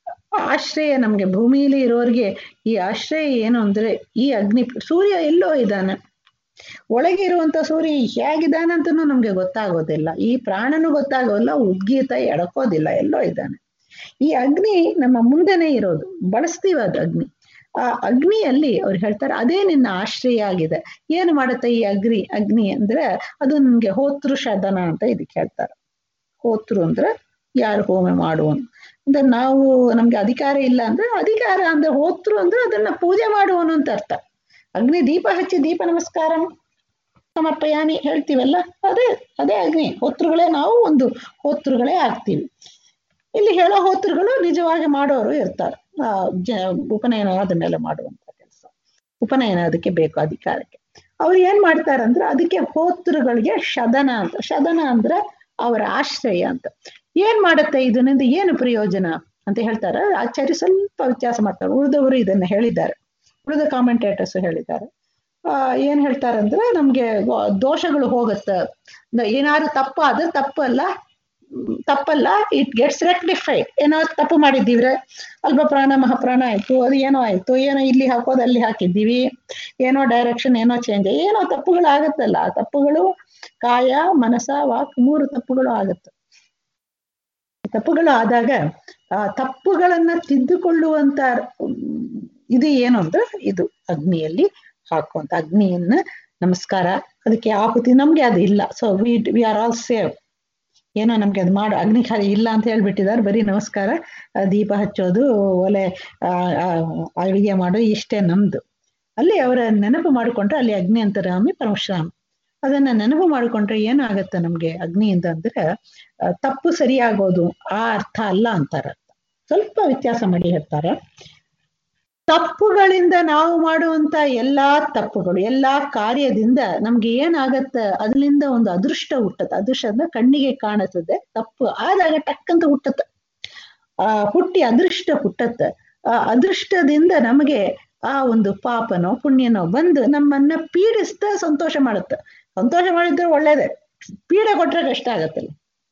ಆಶ್ರಯ ನಮ್ಗೆ ಭೂಮಿಯಲ್ಲಿ ಇರೋರಿಗೆ ಈ ಆಶ್ರಯ ಏನು ಅಂದ್ರೆ ಈ ಅಗ್ನಿ ಸೂರ್ಯ ಎಲ್ಲೋ ಇದ್ದಾನೆ ಒಳಗೆ ಇರುವಂತ ಸೂರ್ಯ ಹೇಗಿದ್ದಾನಂತನೂ ನಮ್ಗೆ ಗೊತ್ತಾಗೋದಿಲ್ಲ ಈ ಪ್ರಾಣನೂ ಗೊತ್ತಾಗೋಲ್ಲ ಉದ್ಗೀತ ಎಡಕೋದಿಲ್ಲ ಎಲ್ಲೋ ಇದ್ದಾನೆ ಈ ಅಗ್ನಿ ನಮ್ಮ ಮುಂದೆನೆ ಇರೋದು ಬಳಸ್ತೀವಿ ಅದು ಅಗ್ನಿ ಆ ಅಗ್ನಿಯಲ್ಲಿ ಅವ್ರು ಹೇಳ್ತಾರೆ ಅದೇ ನಿನ್ನ ಆಶ್ರಯ ಆಗಿದೆ ಏನು ಮಾಡುತ್ತೆ ಈ ಅಗ್ನಿ ಅಗ್ನಿ ಅಂದ್ರೆ ಅದು ನಿಮ್ಗೆ ಹೋತೃ ಶದನ ಅಂತ ಇದಕ್ಕೆ ಹೇಳ್ತಾರೆ ಹೋತೃ ಅಂದ್ರೆ ಯಾರು ಹೋಮ ಮಾಡುವನು ಅಂದ್ರೆ ನಾವು ನಮ್ಗೆ ಅಧಿಕಾರ ಇಲ್ಲ ಅಂದ್ರೆ ಅಧಿಕಾರ ಅಂದ್ರೆ ಹೋತೃ ಅಂದ್ರೆ ಅದನ್ನ ಪೂಜೆ ಮಾಡುವನು ಅಂತ ಅರ್ಥ ಅಗ್ನಿ ದೀಪ ಹಚ್ಚಿ ದೀಪ ನಮಸ್ಕಾರ ಸಮರ್ಪಯಾನಿ ಹೇಳ್ತೀವಲ್ಲ ಅದೇ ಅದೇ ಅಗ್ನಿ ಹೋತೃಗಳೇ ನಾವು ಒಂದು ಹೋತೃಗಳೇ ಆಗ್ತೀವಿ ಇಲ್ಲಿ ಹೇಳೋ ಹೋತೃಗಳು ನಿಜವಾಗಿ ಮಾಡೋರು ಇರ್ತಾರೆ ಆ ಜ ಉಪನಯನ ಅದನ್ನೆಲ್ಲ ಮಾಡುವಂತ ಕೆಲಸ ಉಪನಯನ ಅದಕ್ಕೆ ಬೇಕು ಅಧಿಕಾರಕ್ಕೆ ಅವ್ರು ಏನ್ ಮಾಡ್ತಾರಂದ್ರೆ ಅದಕ್ಕೆ ಹೋತೃಗಳಿಗೆ ಶದನ ಅಂತ ಶದನ ಅಂದ್ರೆ ಅವರ ಆಶ್ರಯ ಅಂತ ಏನ್ ಮಾಡುತ್ತೆ ಇದರಿಂದ ಏನು ಪ್ರಯೋಜನ ಅಂತ ಹೇಳ್ತಾರೆ ಆಚಾರ್ಯ ಸ್ವಲ್ಪ ವ್ಯತ್ಯಾಸ ಮಾಡ್ತಾರೆ ಉಳಿದವರು ಇದನ್ನ ಹೇಳಿದ್ದಾರೆ ಉಳಿದ ಕಾಮೆಂಟೇಟರ್ಸ್ ಹೇಳಿದ್ದಾರೆ ಆ ಏನ್ ಹೇಳ್ತಾರಂದ್ರೆ ನಮ್ಗೆ ಗೋ- ದೋಷಗಳು ಹೋಗುತ್ತೆ ಏನಾದ್ರು ತಪ್ಪಾದ್ರೆ ತಪ್ಪಲ್ಲ ಮ್, ತಪ್ಪಲ್ಲ ಇಟ್ ಗೆಟ್ಸ್ ರೆಕ್ಟಿಫೈಡ್ ಏನೋ ತಪ್ಪು ಮಾಡಿದ್ದೀವ್ರೆ ಅಲ್ಪ ಪ್ರಾಣ ಮಹಾಪ್ರಾಣ ಆಯ್ತು ಅದು ಏನೋ ಆಯ್ತು ಏನೋ ಇಲ್ಲಿ ಹಾಕೋದು ಅಲ್ಲಿ ಹಾಕಿದ್ದೀವಿ ಏನೋ ಡೈರೆಕ್ಷನ್ ಏನೋ ಚೇಂಜ್ ಏನೋ ತಪ್ಪುಗಳು ಆಗತ್ತಲ್ಲ ಆ ತಪ್ಪುಗಳು ಕಾಯ ಮನಸ ವಾಕ್ ಮೂರು ತಪ್ಪುಗಳು ಆಗುತ್ತೆ ತಪ್ಪುಗಳು ಆದಾಗ ಆ ತಪ್ಪುಗಳನ್ನ ತಿದ್ದುಕೊಳ್ಳುವಂತ ಮ್, ಇದು ಏನು ಅಂದ್ರೆ ಇದು ಅಗ್ನಿಯಲ್ಲಿ ಹಾಕುವಂತ ಅಗ್ನಿಯನ್ನ ನಮಸ್ಕಾರ ಅದಕ್ಕೆ ಆಹುತಿ ನಮ್ಗೆ ಅದು ಇಲ್ಲ so we we are all save ಏನೋ ನಮ್ಗೆ ಅದು ಮಾಡು ಅಗ್ನಿಕಾರಿ ಇಲ್ಲ ಅಂತ ಹೇಳ್ಬಿಟ್ಟಿದ್ದಾರೆ ಬರೀ ನಮಸ್ಕಾರ ಆ, ದೀಪ ಹಚ್ಚೋದು ಒಲೆ ಆ, ಆ, ಅಡಿಗೆ ಮಾಡೋ ಇಷ್ಟೇ ನಮ್ದು ಅಲ್ಲಿ ಅವರ ನೆನಪು ಮಾಡಿಕೊಂಡ್ರೆ ಅಲ್ಲಿ ಅಗ್ನಿ ಅಂತರಾಮಿ ಪರಮಶ್ರಾಮಿ ಅದನ್ನ ನೆನಪು ಮಾಡಿಕೊಂಡ್ರೆ ಏನಾಗತ್ತೆ ನಮ್ಗೆ ಅಗ್ನಿಯಿಂದ ಅಂದ್ರೆ ಆ, ತಪ್ಪು ಸರಿಯಾಗೋದು ಆ ಅರ್ಥ ಅಲ್ಲ ಅಂತಾರ ಸ್ವಲ್ಪ ವ್ಯತ್ಯಾಸ ಮಾಡಿ ಹೇಳ್ತಾರೆ ತಪ್ಪುಗಳಿಂದ ನಾವು ಮಾಡುವಂತ ಎಲ್ಲಾ ತಪ್ಪುಗಳು ಎಲ್ಲಾ ಕಾರ್ಯದಿಂದ ನಮ್ಗೆ ಏನಾಗತ್ತ ಅದರಿಂದ ಒಂದು ಅದೃಷ್ಟ ಹುಟ್ಟತ್ತೆ ಅದೃಷ್ಟ ಅಂದ್ರೆ ಕಣ್ಣಿಗೆ ಕಾಣುತ್ತದೆ ತಪ್ಪು ಆದಾಗ ಟಕ್ಕಂತ ಹುಟ್ಟತ್ತೆ ಆ ಹುಟ್ಟಿ ಅದೃಷ್ಟ ಹುಟ್ಟತ್ತೆ ಆ ಅದೃಷ್ಟದಿಂದ ನಮಗೆ ಆ ಒಂದು ಪಾಪನೋ ಪುಣ್ಯನೋ ಬಂದು ನಮ್ಮನ್ನ ಪೀಡಿಸ್ತಾ ಸಂತೋಷ ಮಾಡುತ್ತೆ ಸಂತೋಷ ಮಾಡಿದ್ರೆ ಒಳ್ಳೇದೇ ಪೀಡೆ ಕೊಟ್ರೆ ಕಷ್ಟ ಆಗತ್ತಲ್ಲ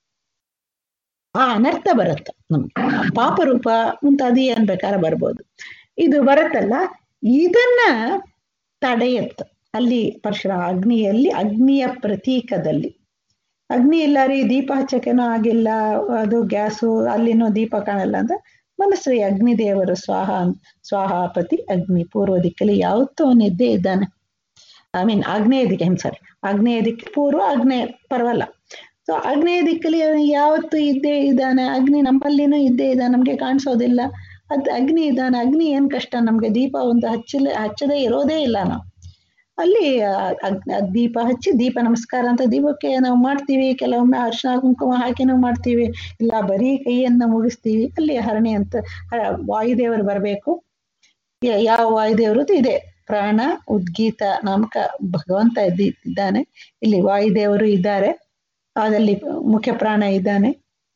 ಆ ಅನರ್ಥ ಬರುತ್ತೆ ನಮ್ಗೆ ಪಾಪ ರೂಪ ಮುಂತಾದಿ ಏನ್ ಬೇಕಾದ್ರೆ ಬರ್ಬೋದು ಇದು ಬರುತ್ತಲ್ಲ ಇದನ್ನ ತಡೆಯತ್ತ ಅಲ್ಲಿ ಪರಶುರ ಅಗ್ನಿಯಲ್ಲಿ ಅಗ್ನಿಯ ಪ್ರತೀಕದಲ್ಲಿ ಅಗ್ನಿ ಇಲ್ಲ ರೀ ದೀಪ ಹಚ್ಚಕ್ಕೇನೋ ಆಗಿಲ್ಲ ಅದು ಗ್ಯಾಸು ಅಲ್ಲಿನೋ ದೀಪ ಕಾಣಲ್ಲ ಅಂತ ಮನಸ್ಸು ಅಗ್ನಿ ದೇವರು ಸ್ವಾಹ ಸ್ವಾಹಾಪತಿ ಅಗ್ನಿ ಪೂರ್ವ ದಿಕ್ಕಲ್ಲಿ ಯಾವತ್ತೂ ಅವನು ಇದ್ದೇ ಇದ್ದಾನೆ ಐ ಮೀನ್ ಆಗ್ನೇಯ ದಿಕ್ಕೆ ಐಮ್ ಸಾರಿ ಆಗ್ನೇಯ ದಿಕ್ಕೆ ಪೂರ್ವ ಆಗ್ನೇಯ ಪರವಲ್ಲ ಸೊ ಆಗ್ನೇಯ ದಿಕ್ಕಲ್ಲಿ ಯಾವತ್ತು ಇದ್ದೇ ಇದ್ದಾನೆ ಅಗ್ನಿ ನಮ್ಮಲ್ಲಿನೂ ಇದ್ದೇ ಇದ್ದಾನೆ ನಮ್ಗೆ ಕಾಣಿಸೋದಿಲ್ಲ ಅದ್ ಅಗ್ನಿ ಇದ್ದಾನೆ ಅಗ್ನಿ ಏನ್ ಕಷ್ಟ ನಮ್ಗೆ ದೀಪ ಒಂದು ಹಚ್ಚಲ ಹಚ್ಚದೇ ಇರೋದೇ ಇಲ್ಲ ನಾವು ಅಲ್ಲಿ ದೀಪ ಹಚ್ಚಿ ದೀಪ ನಮಸ್ಕಾರ ಅಂತ ದೀಪಕ್ಕೆ ನಾವು ಮಾಡ್ತೀವಿ ಕೆಲವೊಮ್ಮೆ ಅರ್ಶನ ಕುಂಕುಮ ಹಾಕಿನೂ ಮಾಡ್ತೀವಿ ಇಲ್ಲ ಬರೀ ಕೈಯನ್ನ ಮುಗಿಸ್ತೀವಿ ಅಲ್ಲಿ ಹರಣಿ ಅಂತ ವಾಯುದೇವರು ಬರಬೇಕು ಯಾವ ವಾಯುದೇವರು ಇದೆ ಪ್ರಾಣ ಉದ್ಗೀತ ನಾಮಕ ಭಗವಂತ ಇದ್ದ ಇದ್ದಾನೆ ಇಲ್ಲಿ ವಾಯುದೇವರು ಇದ್ದಾರೆ ಅದಲ್ಲಿ ಮುಖ್ಯ ಪ್ರಾಣ ಇದ್ದಾನೆ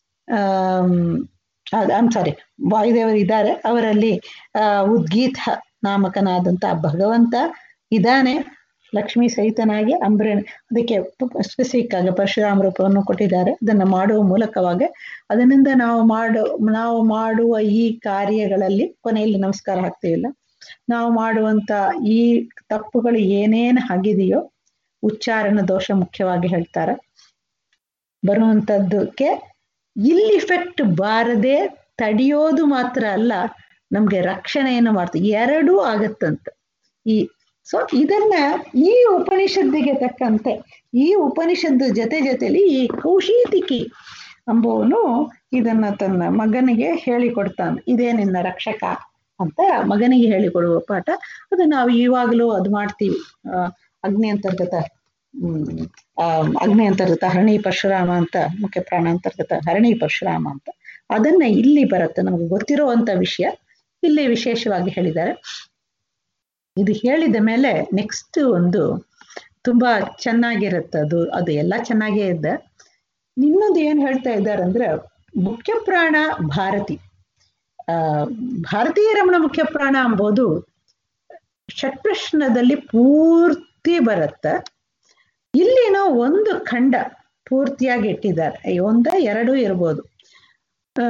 ಆಮ್ ಸಾರಿ ವಾಯುದೇವರು ಇದ್ದಾರೆ ಅವರಲ್ಲಿ ಉದ್ಗೀತ ನಾಮಕನಾದಂತ ಭಗವಂತ ಇದ್ದಾನೆ ಲಕ್ಷ್ಮೀ ಸಹಿತನಾಗಿ ಅಂಬ್ರೇಣ ಅದಕ್ಕೆ ಸ್ಪೆಸಿಫಿಕ್ ಆಗಿ ಪರಶುರಾಮ ರೂಪವನ್ನು ಕೊಟ್ಟಿದ್ದಾರೆ ಅದನ್ನು ಮಾಡುವ ಮೂಲಕವಾಗಿ ಅದರಿಂದ ನಾವು ಮಾಡು ನಾವು ಮಾಡುವ ಈ ಕಾರ್ಯಗಳಲ್ಲಿ ಕೊನೆಯಲ್ಲಿ ನಮಸ್ಕಾರ ಹಾಕ್ತೀವಿಲ್ಲ ನಾವು ಮಾಡುವಂತ ಈ ತಪ್ಪುಗಳು ಏನೇನು ಆಗಿದೆಯೋ ಉಚ್ಚಾರಣ ದೋಷ ಮುಖ್ಯವಾಗಿ ಹೇಳ್ತಾರೆ ಬರುವಂಥದ್ದಕ್ಕೆ ಇಲ್ಲಿ ಇಫೆಕ್ಟ್ ಬಾರದೆ ತಡೆಯೋದು ಮಾತ್ರ ಅಲ್ಲ ನಮ್ಗೆ ರಕ್ಷಣೆಯನ್ನು ಮಾಡ್ತೀವಿ ಎರಡೂ ಆಗತ್ತಂತ ಈ ಸೊ ಇದನ್ನ ಈ ಉಪನಿಷತ್ತಿಗೆ ತಕ್ಕಂತೆ ಈ ಉಪನಿಷತ್ತು ಜೊತೆ ಜೊತೆಲಿ ಈ ಕೌಶೀತಿಕಿ ಅಂಬುವನು ಇದನ್ನ ತನ್ನ ಮಗನಿಗೆ ಹೇಳಿಕೊಡ್ತಾನೆ ಇದೇ ನಿನ್ನ ರಕ್ಷಕ ಅಂತ ಮಗನಿಗೆ ಹೇಳಿಕೊಡುವ ಪಾಠ ಅದು ನಾವು ಇವಾಗಲೂ ಅದು ಮಾಡ್ತೀವಿ ಅಗ್ನಿ ಅಂತರ್ಗತ ಹ್ಮ್ ಆ ಅಗ್ನಿ ಅಂತರ್ಗತ ಹರಣಿ ಪರಶುರಾಮ ಅಂತ ಮುಖ್ಯ ಪ್ರಾಣ ಅಂತರ್ಗತ ಹರಣಿ ಪರಶುರಾಮ ಅಂತ ಅದನ್ನ ಇಲ್ಲಿ ಬರುತ್ತೆ ನಮ್ಗೆ ಗೊತ್ತಿರುವಂತ ವಿಷಯ ಇಲ್ಲಿ ವಿಶೇಷವಾಗಿ ಹೇಳಿದ್ದಾರೆ ಇದು ಹೇಳಿದ ಮೇಲೆ ನೆಕ್ಸ್ಟ್ ಒಂದು ತುಂಬಾ ಚೆನ್ನಾಗಿರುತ್ತೆ ಅದು ಅದು ಎಲ್ಲ ಚೆನ್ನಾಗೇ ಇದೆ ಇನ್ನೊಂದು ಏನ್ ಹೇಳ್ತಾ ಇದ್ದಾರೆ ಅಂದ್ರೆ ಮುಖ್ಯ ಪ್ರಾಣ ಭಾರತಿ ಆ ಭಾರತೀಯ ರಮಣ ಮುಖ್ಯ ಪ್ರಾಣ ಎಂಬುದು ಷಟ್ಪ್ರಶ್ನದಲ್ಲಿ ಪೂರ್ತಿ ಬರುತ್ತೆ ಇಲ್ಲಿನೋ ಒಂದು ಖಂಡ ಪೂರ್ತಿಯಾಗಿ ಇಟ್ಟಿದ್ದಾರೆ ಒಂದ ಎರಡು ಇರ್ಬೋದು ಆ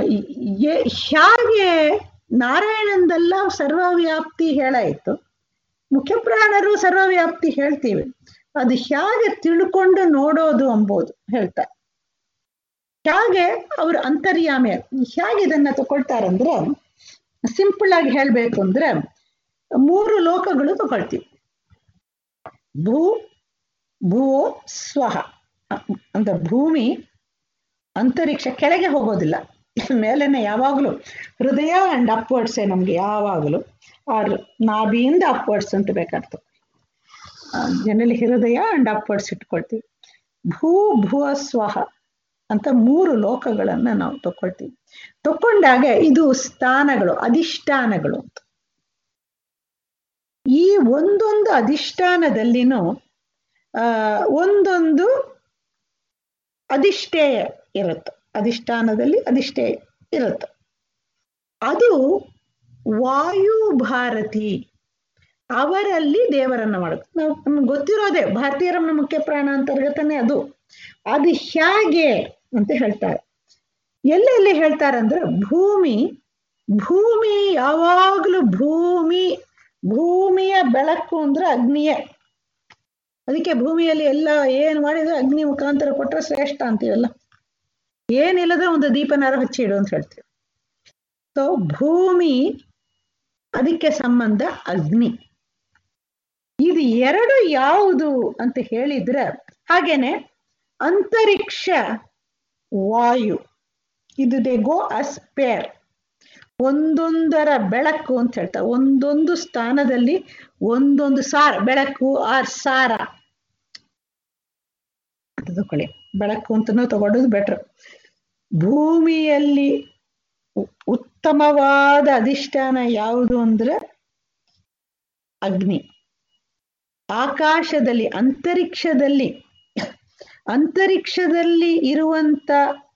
ಹೇಗೆ ನಾರಾಯಣಂದೆಲ್ಲ ಸರ್ವವ್ಯಾಪ್ತಿ ಹೇಳಾಯ್ತು ಮುಖ್ಯ ಪ್ರಾಣರು ಸರ್ವವ್ಯಾಪ್ತಿ ಹೇಳ್ತೀವಿ ಅದು ಹೇಗೆ ತಿಳ್ಕೊಂಡು ನೋಡೋದು ಅಂಬೋದು ಹೇಳ್ತಾರೆ ಹೇಗೆ ಅವ್ರು ಅಂತರ್ಯಾಮಿ ಹೇಗೆ ಇದನ್ನ ತಗೊಳ್ತಾರಂದ್ರೆ ಸಿಂಪಲ್ ಆಗಿ ಹೇಳ್ಬೇಕು ಅಂದ್ರೆ ಮೂರು ಲೋಕಗಳು ತಗೊಳ್ತೀವಿ ಭೂ ಭೂವೋ ಸ್ವಹ ಅಂತ ಭೂಮಿ ಅಂತರಿಕ್ಷ ಕೆಳಗೆ ಹೋಗೋದಿಲ್ಲ ಮೇಲೆನೆ ಯಾವಾಗಲೂ ಹೃದಯ ಅಂಡ್ ಅಪ್ವರ್ಡ್ಸೇ ನಮ್ಗೆ ಯಾವಾಗಲೂ ಆರ್ ನಾಭಿಯಿಂದ ಅಪ್ವರ್ಡ್ಸ್ ಅಂತ ಬೇಕಾಗ್ತದೆ ಜನರಲಿ ಹೃದಯ ಅಂಡ್ ಅಪ್ವರ್ಡ್ಸ್ ಇಟ್ಕೊಳ್ತೀವಿ ಭೂ ಭುವ ಸ್ವಹ ಅಂತ ಮೂರು ಲೋಕಗಳನ್ನ ನಾವು ತಕೊಳ್ತೀವಿ ತಕೊಂಡಾಗ ಇದು ಸ್ಥಾನಗಳು ಅಧಿಷ್ಠಾನಗಳು ಅಂತ ಈ ಒಂದೊಂದು ಅಧಿಷ್ಠಾನದಲ್ಲಿನೂ ಆ ಒಂದೊಂದು ಅಧಿಷ್ಠೇಯ ಇರುತ್ತೆ ಅಧಿಷ್ಠಾನದಲ್ಲಿ ಅಧಿಷ್ಠೇಯ ಇರುತ್ತೆ ಅದು ವಾಯು ಭಾರತಿ ಅವರಲ್ಲಿ ದೇವರನ್ನ ಮಾಡುತ್ತೆ ನಾವು ನಮ್ಗೆ ಗೊತ್ತಿರೋದೇ ಭಾರತೀಯರನ್ನ ಮುಖ್ಯ ಪ್ರಾಣ ಅಂತರ್ಗತನೇ ಅದು ಅದು ಹೇಗೆ ಅಂತ ಹೇಳ್ತಾರೆ ಎಲ್ಲೆಲ್ಲಿ ಹೇಳ್ತಾರೆ ಅಂದ್ರೆ ಭೂಮಿ ಭೂಮಿ ಯಾವಾಗ್ಲೂ ಭೂಮಿ ಭೂಮಿಯ ಬೆಳಕು ಅಂದ್ರೆ ಅಗ್ನಿಯೇ ಅದಕ್ಕೆ ಭೂಮಿಯಲ್ಲಿ ಎಲ್ಲ ಏನ್ ಮಾಡಿದ್ರು ಅಗ್ನಿ ಮುಖಾಂತರ ಕೊಟ್ರೆ ಶ್ರೇಷ್ಠ ಅಂತೀವಲ್ಲ ಏನಿಲ್ಲದ್ರೆ ಒಂದು ದೀಪನಾರು ಹಚ್ಚಿ ಇಡು ಅಂತ ಹೇಳ್ತೀವಿ ಸೊ ಭೂಮಿ ಅದಕ್ಕೆ ಸಂಬಂಧ ಅಗ್ನಿ ಇದು ಎರಡು ಯಾವುದು ಅಂತ ಹೇಳಿದ್ರೆ ಹಾಗೇನೆ ಅಂತರಿಕ್ಷ ವಾಯು ಇದು ದೇ ಗೋ ಅಸ್ಪೇರ್ ಒಂದೊಂದರ ಬೆಳಕು ಅಂತ ಹೇಳ್ತಾರೆ ಒಂದೊಂದು ಸ್ಥಾನದಲ್ಲಿ ಒಂದೊಂದು ಸಾರ ಬೆಳಕು ಆರ್ ಸಾರ ತಗೊಳ್ಳಿ ಬೆಳಕು ಅಂತನೂ ತಗೊಳ್ಳೋದು ಬೆಟ್ರ್ ಭೂಮಿಯಲ್ಲಿ ಉತ್ತಮವಾದ ಅಧಿಷ್ಠಾನ ಯಾವುದು ಅಂದ್ರೆ ಅಗ್ನಿ ಆಕಾಶದಲ್ಲಿ ಅಂತರಿಕ್ಷದಲ್ಲಿ ಅಂತರಿಕ್ಷದಲ್ಲಿ ಇರುವಂತ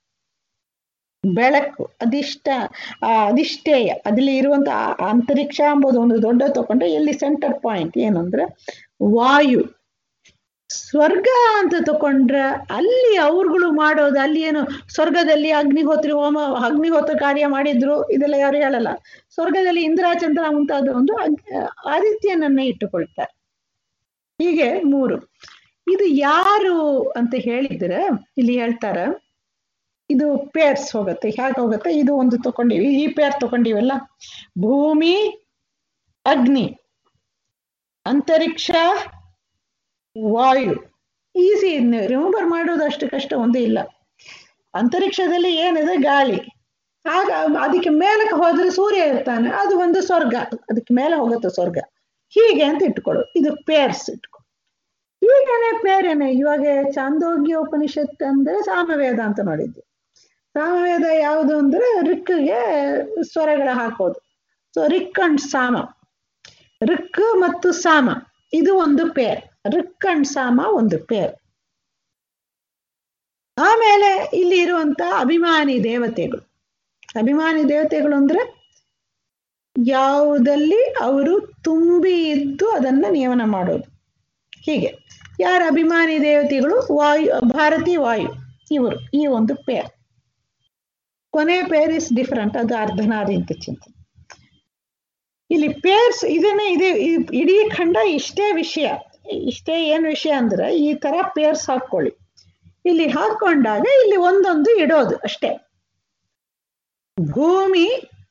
ಬೆಳಕು ಅಧಿಷ್ಠ ಆ ಅಧಿಷ್ಠೇಯ ಅದಲ್ಲಿ ಇರುವಂತ ಆ ಅಂತರಿಕ್ಷ ಎಂಬುದು ಒಂದು ದೊಡ್ಡ ತಗೊಂಡ್ರೆ ಎಲ್ಲಿ ಸೆಂಟರ್ ಪಾಯಿಂಟ್ ಏನಂದ್ರೆ ವಾಯು ಸ್ವರ್ಗ ಅಂತ ತಕೊಂಡ್ರೆ ಅಲ್ಲಿ ಅವ್ರುಗಳು ಮಾಡೋದು ಅಲ್ಲಿ ಏನು ಸ್ವರ್ಗದಲ್ಲಿ ಅಗ್ನಿಹೋತ್ರಿ ಹೋಮ ಅಗ್ನಿಹೋತ್ರ ಕಾರ್ಯ ಮಾಡಿದ್ರು ಇದೆಲ್ಲ ಯಾರು ಹೇಳಲ್ಲ ಸ್ವರ್ಗದಲ್ಲಿ ಇಂದ್ರಾಚಂದ್ರ ಮುಂತಾದ ಒಂದು ಆದಿತ್ಯನನ್ನ ಇಟ್ಟುಕೊಳ್ತಾರೆ ಹೀಗೆ ಮೂರು ಇದು ಯಾರು ಅಂತ ಹೇಳಿದ್ರೆ ಇಲ್ಲಿ ಹೇಳ್ತಾರ ಇದು ಪೇರ್ಸ್ ಹೋಗುತ್ತೆ ಹೇಗೆ ಹೋಗುತ್ತೆ ಇದು ಒಂದು ತಕೊಂಡಿವಿ ಈ ಪೇರ್ ತಕೊಂಡಿವಲ್ಲ ಭೂಮಿ ಅಗ್ನಿ ಅಂತರಿಕ್ಷ ವಾಯು ಈಸಿ ರಿಮೆಂಬರ್ ಮಾಡೋದು ಅಷ್ಟು ಕಷ್ಟ ಒಂದೇ ಇಲ್ಲ ಅಂತರಿಕ್ಷದಲ್ಲಿ ಏನಿದೆ ಗಾಳಿ ಆಗ ಅದಕ್ಕೆ ಮೇಲಕ್ಕೆ ಹೋದ್ರೆ ಸೂರ್ಯ ಇರ್ತಾನೆ ಅದು ಒಂದು ಸ್ವರ್ಗ ಅದಕ್ಕೆ ಮೇಲೆ ಹೋಗುತ್ತೆ ಸ್ವರ್ಗ ಹೀಗೆ ಅಂತ ಇಟ್ಕೊಳ್ಳು ಇದು ಪೇರ್ಸ್ ಇಟ್ಕೊ ಹೀಗೇನೆ ಪೇರೇನೆ ಇವಾಗ ಚಾಂದೋಗ್ಯ ಉಪನಿಷತ್ ಅಂದ್ರೆ ಸಾಮವೇದ ಅಂತ ನೋಡಿದ್ವಿ ಸಾಮವೇದ ಯಾವುದು ಅಂದ್ರೆ ರಿಕ್ಗೆ ಸ್ವರಗಳ ಹಾಕೋದು ಸೊ ರಿಕ್ ಅಂಡ್ ಸಾಮ ರಿಕ್ ಮತ್ತು ಸಾಮ ಇದು ಒಂದು ಪೇರ್ ರಿಕ್ ಅಂಡ್ ಸಾಮ ಒಂದು ಪೇರ್ ಆಮೇಲೆ ಇಲ್ಲಿ ಇರುವಂತ ಅಭಿಮಾನಿ ದೇವತೆಗಳು ಅಭಿಮಾನಿ ದೇವತೆಗಳು ಅಂದ್ರೆ ಯಾವುದಲ್ಲಿ ಅವರು ತುಂಬಿ ಇದ್ದು ಅದನ್ನ ನಿಯಮನ ಮಾಡೋದು ಹೀಗೆ ಯಾರ ಅಭಿಮಾನಿ ದೇವತೆಗಳು ವಾಯು ಭಾರತಿ ವಾಯು ಇವರು ಈ ಒಂದು ಪೇರ್ ಕೊನೆ ಪೇರ್ ಇಸ್ ಡಿಫರೆಂಟ್ ಅದು ಅರ್ಧನಾರಿ ಅಂತ ಚಿಂತನೆ ಇಲ್ಲಿ ಪೇರ್ಸ್ ಇದನ್ನೇ ಇದೆ ಇಡೀ ಖಂಡ ಇಷ್ಟೇ ವಿಷಯ ಇಷ್ಟೇ ಏನ್ ವಿಷಯ ಅಂದ್ರೆ ಈ ತರ ಪೇರ್ಸ್ ಹಾಕೊಳ್ಳಿ ಇಲ್ಲಿ ಹಾಕೊಂಡಾಗ ಇಲ್ಲಿ ಒಂದೊಂದು ಇಡೋದು ಅಷ್ಟೇ ಭೂಮಿ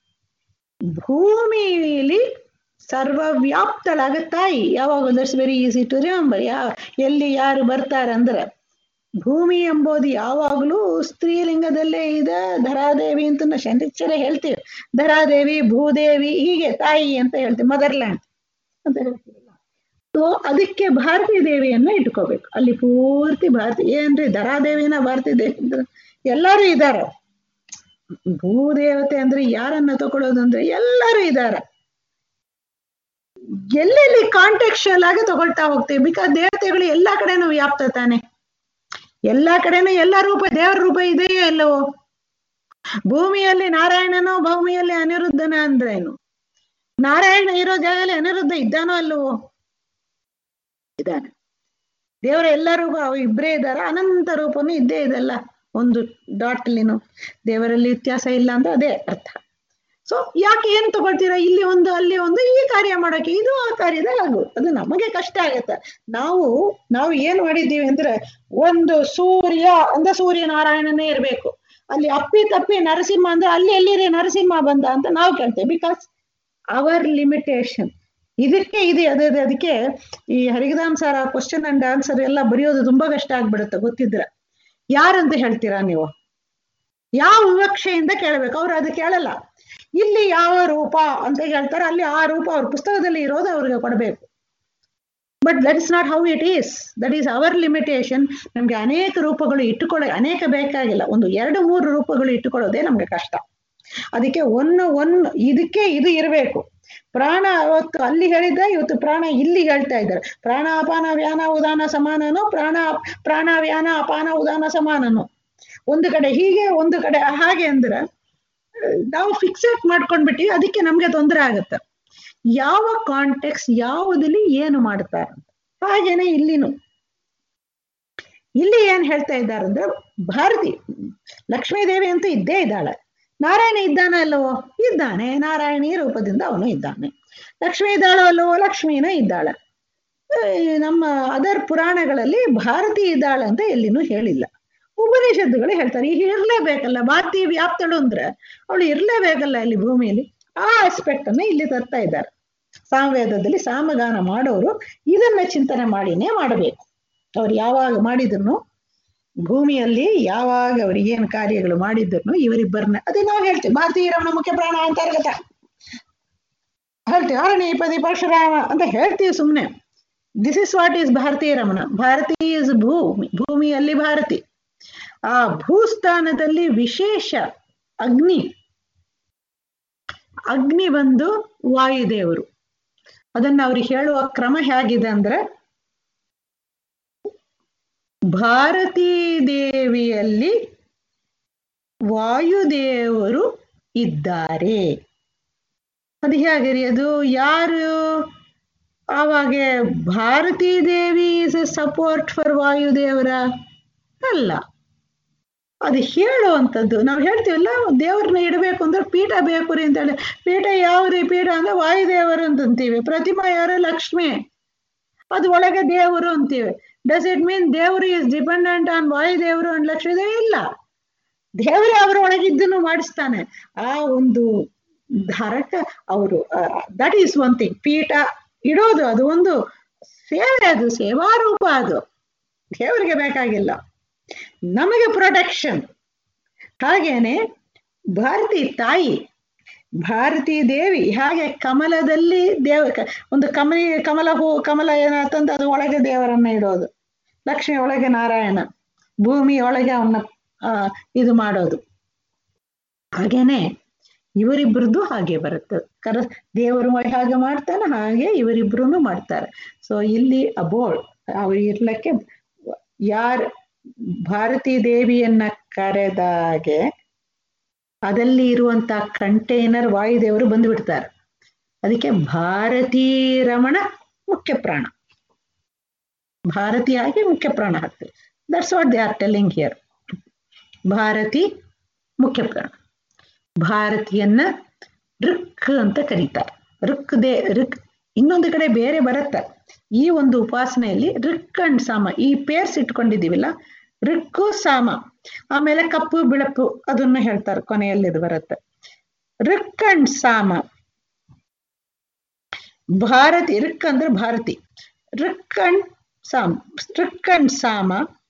ಭೂಮಿಯಲ್ಲಿ ಸರ್ವವ್ಯಾಪ್ತಳಾಗ ತಾಯಿ ಯಾವಾಗ that's very easy to remember yeah ಎಲ್ಲಿ ಯಾರು ಬರ್ತಾರೆ ಅಂದ್ರೆ ಭೂಮಿ ಎಂಬುದು ಯಾವಾಗಲೂ ಸ್ತ್ರೀಲಿಂಗದಲ್ಲೇ ಇದೆ ಧರಾದೇವಿ ಅಂತ ನಾವು ಶನಿಚರ ಹೇಳ್ತೀವಿ ಧರಾದೇವಿ ಭೂದೇವಿ ಹೀಗೆ ತಾಯಿ ಅಂತ ಹೇಳ್ತೀವಿ ಮದರ್ಲ್ಯಾಂಡ್ ಅಂತ ಹೇಳ್ತೀವಲ್ಲ ಸೊ ಅದಕ್ಕೆ ಭಾರತೀ ದೇವಿಯನ್ನ ಇಟ್ಕೋಬೇಕು ಅಲ್ಲಿ ಪೂರ್ತಿ ಭಾರತಿ ಏನ್ರಿ ಧರಾದೇವಿನ ಭಾರತೀ ದೇವಿ ಅಂದ್ರೆ ಎಲ್ಲರೂ ಇದಾರ ಭೂದೇವತೆ ಅಂದ್ರೆ ಯಾರನ್ನ ತಗೊಳ್ಳೋದು ಅಂದ್ರೆ ಎಲ್ಲರೂ ಇದಾರ ಎಲ್ಲೆಲ್ಲಿ ಕಾಂಟೆಕ್ಚುಯಲ್ ಆಗಿ ತಗೊಳ್ತಾ ಹೋಗ್ತೀವಿ ಬಿಕಾಸ್ ದೇವತೆಗಳು ಎಲ್ಲಾ ಕಡೆನೂ ವ್ಯಾಪ್ತ ತಾನೆ ಎಲ್ಲಾ ಕಡೆನೂ ಎಲ್ಲ ರೂಪ ದೇವರ ರೂಪ ಇದೆಯೋ ಇಲ್ಲವೋ ಭೂಮಿಯಲ್ಲಿ ನಾರಾಯಣನೋ ಭೂಮಿಯಲ್ಲಿ ಅನಿರುದ್ಧನ ಅಂದ್ರೇನು ನಾರಾಯಣ ಇರೋ ಜಾಗದಲ್ಲಿ ಅನಿರುದ್ಧ ಇದ್ದಾನೋ ಅಲ್ಲವೋ ಇದ್ದಾನೆ ದೇವರ ಎಲ್ಲ ರೂಪ ಅವು ಇಬ್ಬರೇ ಇದ್ದಾರ ಅನಂತ ರೂಪನು ಇದ್ದೇ ಇದೆಲ್ಲ ಒಂದು ಡಾಟ್ಲಿನು ದೇವರಲ್ಲಿ ವ್ಯತ್ಯಾಸ ಇಲ್ಲ ಅಂತ ಅದೇ ಅರ್ಥ ಸೊ ಯಾಕೆ ಏನ್ ತಗೊಳ್ತೀರಾ ಇಲ್ಲಿ ಒಂದು ಅಲ್ಲಿ ಒಂದು ಈ ಕಾರ್ಯ ಮಾಡೋಕೆ ಇದು ಆ ಕಾರ್ಯದಾಗ ಆಗು ಅದು ನಮಗೆ ಕಷ್ಟ ಆಗತ್ತೆ ನಾವು ನಾವು ಏನ್ ಮಾಡಿದ್ದೀವಿ ಅಂದ್ರೆ ಒಂದು ಸೂರ್ಯ ಅಂದ್ರೆ ಸೂರ್ಯ ನಾರಾಯಣನೇ ಇರ್ಬೇಕು ಅಲ್ಲಿ ಅಪ್ಪಿ ತಪ್ಪಿ ನರಸಿಂಹ ಅಂದ್ರೆ ಅಲ್ಲಿ ಎಲ್ಲಿರಿ ನರಸಿಂಹ ಬಂದ ಅಂತ ನಾವು ಕೇಳ್ತೇವೆ ಬಿಕಾಸ್ ಅವರ್ ಲಿಮಿಟೇಷನ್ ಇದಕ್ಕೆ ಇದೆ ಅದೇ ಅದಕ್ಕೆ ಈ ಹರಿಗದಾಮ್ ಸರ್ ಕ್ವಶನ್ ಅಂಡ್ ಆನ್ಸರ್ ಎಲ್ಲ ಬರೆಯೋದು ತುಂಬಾ ಕಷ್ಟ ಆಗ್ಬಿಡುತ್ತೆ ಗೊತ್ತಿದ್ರೆ ಯಾರಂತ ಹೇಳ್ತೀರಾ ನೀವು ಯಾವ ವಿವಕ್ಷೆಯಿಂದ ಕೇಳಬೇಕು ಅವ್ರು ಅದು ಕೇಳಲ್ಲ ಇಲ್ಲಿ ಯಾವ ರೂಪ ಅಂತ ಹೇಳ್ತಾರೆ ಅಲ್ಲಿ ಆ ರೂಪ ಅವ್ರ ಪುಸ್ತಕದಲ್ಲಿ ಇರೋದು ಅವ್ರಿಗೆ ಕೊಡಬೇಕು but that is not how it is that is our limitation ನಮ್ಗೆ ಅನೇಕ ರೂಪಗಳು ಇಟ್ಟುಕೊಳ್ಳೋ ಅನೇಕ ಬೇಕಾಗಿಲ್ಲ ಒಂದು ಎರಡು ಮೂರು ರೂಪಗಳು ಇಟ್ಟುಕೊಳ್ಳೋದೇ ನಮ್ಗೆ ಕಷ್ಟ ಅದಕ್ಕೆ ಒಂದು ಒಂದು ಇದಕ್ಕೆ ಇದು ಇರಬೇಕು ಪ್ರಾಣ ಅವತ್ತು ಅಲ್ಲಿ ಹೇಳಿದ್ದ ಇವತ್ತು ಪ್ರಾಣ ಇಲ್ಲಿ ಹೇಳ್ತಾ ಇದ್ದಾರೆ ಪ್ರಾಣ ಅಪಾನ ವ್ಯಾನ ಉದಾನ ಸಮಾನನು ಪ್ರಾಣ ಪ್ರಾಣ ವ್ಯಾನ ಅಪಾನ ಉದಾನ ಸಮಾನನು ಒಂದು ಕಡೆ ಹೀಗೆ ಒಂದು ಕಡೆ ಹಾಗೆ ಅಂದ್ರೆ ನಾವು ಫಿಕ್ಸೇಟ್ ಮಾಡ್ಕೊಂಡ್ಬಿಟ್ಟಿವಿ ಅದಕ್ಕೆ ನಮ್ಗೆ ತೊಂದರೆ ಆಗುತ್ತೆ ಯಾವ ಕಾಂಟೆಕ್ಸ್ ಯಾವುದಲ್ಲಿ ಏನು ಮಾಡ್ತಾರೆ ಅಂತ ಹಾಗೇನೆ ಇಲ್ಲಿನು ಇಲ್ಲಿ ಏನ್ ಹೇಳ್ತಾ ಇದ್ದಾರೆ ಅಂದ್ರೆ ಭಾರತಿ ಲಕ್ಷ್ಮೀದೇವಿ ಅಂತ ಇದ್ದೇ ಇದ್ದಾಳೆ ನಾರಾಯಣ ಇದ್ದಾನ ಅಲ್ಲವೋ ಇದ್ದಾನೆ ನಾರಾಯಣಿ ರೂಪದಿಂದ ಅವನು ಇದ್ದಾನೆ ಲಕ್ಷ್ಮೀ ಇದ್ದಾಳೋ ಅಲ್ಲವೋ ಲಕ್ಷ್ಮೀನ ಇದ್ದಾಳೆ ನಮ್ಮ ಅದರ್ ಪುರಾಣಗಳಲ್ಲಿ ಭಾರತಿ ಇದ್ದಾಳೆ ಅಂತ ಎಲ್ಲಿನೂ ಹೇಳಿಲ್ಲ ಉಪನಿಷತ್ತುಗಳು ಹೇಳ್ತಾರೆ ಈಗ ಇರ್ಲೇಬೇಕಲ್ಲ ಭಾರತಿ ವ್ಯಾಪ್ತಳು ಅಂದ್ರೆ ಅವಳು ಇರ್ಲೇಬೇಕಲ್ಲ ಇಲ್ಲಿ ಭೂಮಿಯಲ್ಲಿ ಆ ಆಸ್ಪೆಕ್ಟ್ ಅನ್ನ ಇಲ್ಲಿ ತರ್ತಾ ಇದ್ದಾರೆ ಸಾಮವೇದದಲ್ಲಿ ಸಾಮಗಾನ ಮಾಡೋರು ಇದನ್ನ ಚಿಂತನೆ ಮಾಡಿನೇ ಮಾಡಬೇಕು ಅವ್ರು ಯಾವಾಗ ಮಾಡಿದ್ರು ಭೂಮಿಯಲ್ಲಿ ಯಾವಾಗ ಅವ್ರಿಗೆ ಏನು ಕಾರ್ಯಗಳು ಮಾಡಿದ್ರು ಇವರಿಬ್ಬರನ್ನ ಅದೇ ನಾವು ಹೇಳ್ತೀವಿ ಭಾರತೀಯ ರಮಣ ಮುಖ್ಯ ಪ್ರಾಣ ಅಂತರ್ಗತ ಹೇಳ್ತೀವಿ ಅರಣಿ ಪದಿ ಪರಶುರಾಮ ಅಂತ ಹೇಳ್ತೀವಿ ಸುಮ್ಮನೆ ದಿಸ್ ಇಸ್ ವಾಟ್ ಈಸ್ ಭಾರತೀಯ ರಮಣ ಭಾರತಿ ಇಸ್ ಭೂಮಿ ಭೂಮಿಯಲ್ಲಿ ಭಾರತಿ ಆ ಭೂಸ್ಥಾನದಲ್ಲಿ ವಿಶೇಷ ಅಗ್ನಿ ಅಗ್ನಿ ಬಂದು ವಾಯುದೇವರು ಅದನ್ನ ಅವ್ರಿಗೆ ಹೇಳುವ ಕ್ರಮ ಹೇಗಿದೆ ಅಂದ್ರೆ ಭಾರತೀ ದೇವಿಯಲ್ಲಿ ವಾಯುದೇವರು ಇದ್ದಾರೆ ಅದು ಹೇಗೆ ರೀ ಅದು ಯಾರು ಆವಾಗ Bharati Devi is support for ವಾಯುದೇವರ ಅಲ್ಲ ಅದು ಹೇಳುವಂಥದ್ದು ನಾವು ಹೇಳ್ತೀವಲ್ಲ ದೇವ್ರನ್ನ ಇಡಬೇಕು ಅಂದ್ರೆ ಪೀಠ ಬೇಕು ರೀ ಅಂತ ಹೇಳಿ ಪೀಠ ಯಾವ ರೀ ಪೀಠ ಅಂದ್ರೆ ವಾಯುದೇವರು ಅಂತಂತೀವಿ ಪ್ರತಿಮಾ ಯಾರು ಲಕ್ಷ್ಮಿ ಅದು ಒಳಗೆ ದೇವರು ಅಂತೀವಿ ಡಸ್ ಇಟ್ ಮೀನ್ ದೇವರು ಇಸ್ ಡಿಪೆಂಡೆಂಟ್ ಆನ್ ವಾಯುದೇವರು ಅಂಡ್ ಲಕ್ಷ್ಮೀ ದೇವಿ ಇಲ್ಲ ದೇವರೇ ಅವರ ಒಳಗಿದ್ದನ್ನು ಮಾಡಿಸ್ತಾನೆ ಆ ಒಂದು ಧಾರಕ ಅವರು ದಟ್ ಈಸ್ ಒನ್ ಥಿಂಗ್ ಪೀಠ ಇಡೋದು ಅದು ಒಂದು ಸೇವೆ ಅದು ಸೇವಾರೂಪ ಅದು ದೇವರಿಗೆ ಬೇಕಾಗಿಲ್ಲ ನಮಗೆ ಪ್ರೊಟೆಕ್ಷನ್ ಹಾಗೇನೆ ಭಾರತಿ ತಾಯಿ ಭಾರತೀ ದೇವಿ ಹಾಗೆ ಕಮಲದಲ್ಲಿ ದೇವ ಕ- ಒಂದು ಕಮಲಿ ಕಮಲ ಹೂ ಕಮಲ ಏನಾತಂತ ಅದು ಒಳಗೆ ದೇವರನ್ನ ಇಡೋದು ಲಕ್ಷ್ಮಿ ಒಳಗೆ ನಾರಾಯಣ ಭೂಮಿ ಒಳಗೆ ಅವನ್ನ ಆ, ಇದು ಮಾಡೋದು ಹಾಗೇನೆ ಇವರಿಬ್ರದ್ದು ಹಾಗೆ ಬರುತ್ತೆ ಕರ ದೇವರು ಹಾಗೆ ಮಾಡ್ತಾನೆ ಹಾಗೆ ಇವರಿಬ್ರು ಮಾಡ್ತಾರೆ ಸೊ ಇಲ್ಲಿ ಅಬೋರ್ಡ್ ಅವ್ರು ಇರ್ಲಕ್ಕೆ ಯಾರ್ ಭಾರತೀ ದೇವಿಯನ್ನ ಕರೆದಾಗೆ ಅದಲ್ಲಿ ಇರುವಂತ ಕಂಟೈನರ್ ವಾಯುದೇವರು ಬಂದ್ಬಿಡ್ತಾರೆ ಅದಕ್ಕೆ ಭಾರತೀ ರಮಣ ಮುಖ್ಯ ಪ್ರಾಣ ಭಾರತೀಯಾಗಿ ಮುಖ್ಯ ಪ್ರಾಣ ಹಾಕ್ತಾರೆ that's what they are telling here Bharati Mukhya Prana ಭಾರತಿಯನ್ನ ಋಕ್ ಅಂತ ಕರೀತಾರೆ ಋಕ್ ದೇ ಋಕ್ ಇನ್ನೊಂದು ಕಡೆ ಬೇರೆ ಬರುತ್ತೆ ಈ ಒಂದು ಉಪಾಸನೆಯಲ್ಲಿ ಋಕ್ ಅಂಡ್ ಸಾಮ ಈ ಪೇರ್ಸ್ ಇಟ್ಕೊಂಡಿದೀವಿಲ್ಲ ಋಕ್ಕು ಸಾಮ ಆಮೇಲೆ ಕಪ್ಪು ಬಿಳಪು ಅದನ್ನು ಹೇಳ್ತಾರೆ ಕೊನೆಯಲ್ಲಿ ಇದು ಬರುತ್ತೆ ಋಕ್ ಅಂಡ್ ಸಾಮ ಭಾರತಿ ಋಕ್ ಅಂದ್ರೆ ಭಾರತಿ ಋಕ್ ಅಂಡ್ ಸಾಮ್ ಋಕ್ ಅಂಡ್ ಸಾಮ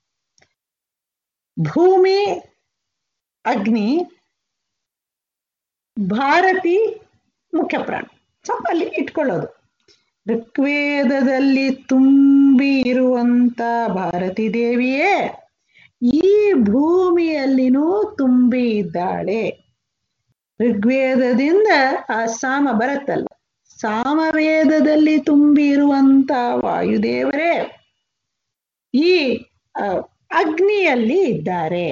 ಭೂಮಿ ಅಗ್ನಿ ಭಾರತಿ ಮುಖ್ಯ ಪ್ರಾಣ ಸ್ವಲ್ಪ ಅಲ್ಲಿ ಇಟ್ಕೊಳ್ಳೋದು ಋಗ್ವೇದದಲ್ಲಿ ತುಂಬಿ ಇರುವಂತ ಭಾರತಿ ದೇವಿಯೇ ಈ ಭೂಮಿಯಲ್ಲಿನೂ ತುಂಬಿ ಇದ್ದಾಳೆ ಋಗ್ವೇದದಿಂದ ಆ ಸಾಮ ಬರುತ್ತಲ್ಲ ಸಾಮವೇದದಲ್ಲಿ ತುಂಬಿ ಇರುವಂತ ವಾಯುದೇವರೇ ಈ ಆ, ಅಗ್ನಿಯಲ್ಲಿ ಇದ್ದಾರೆ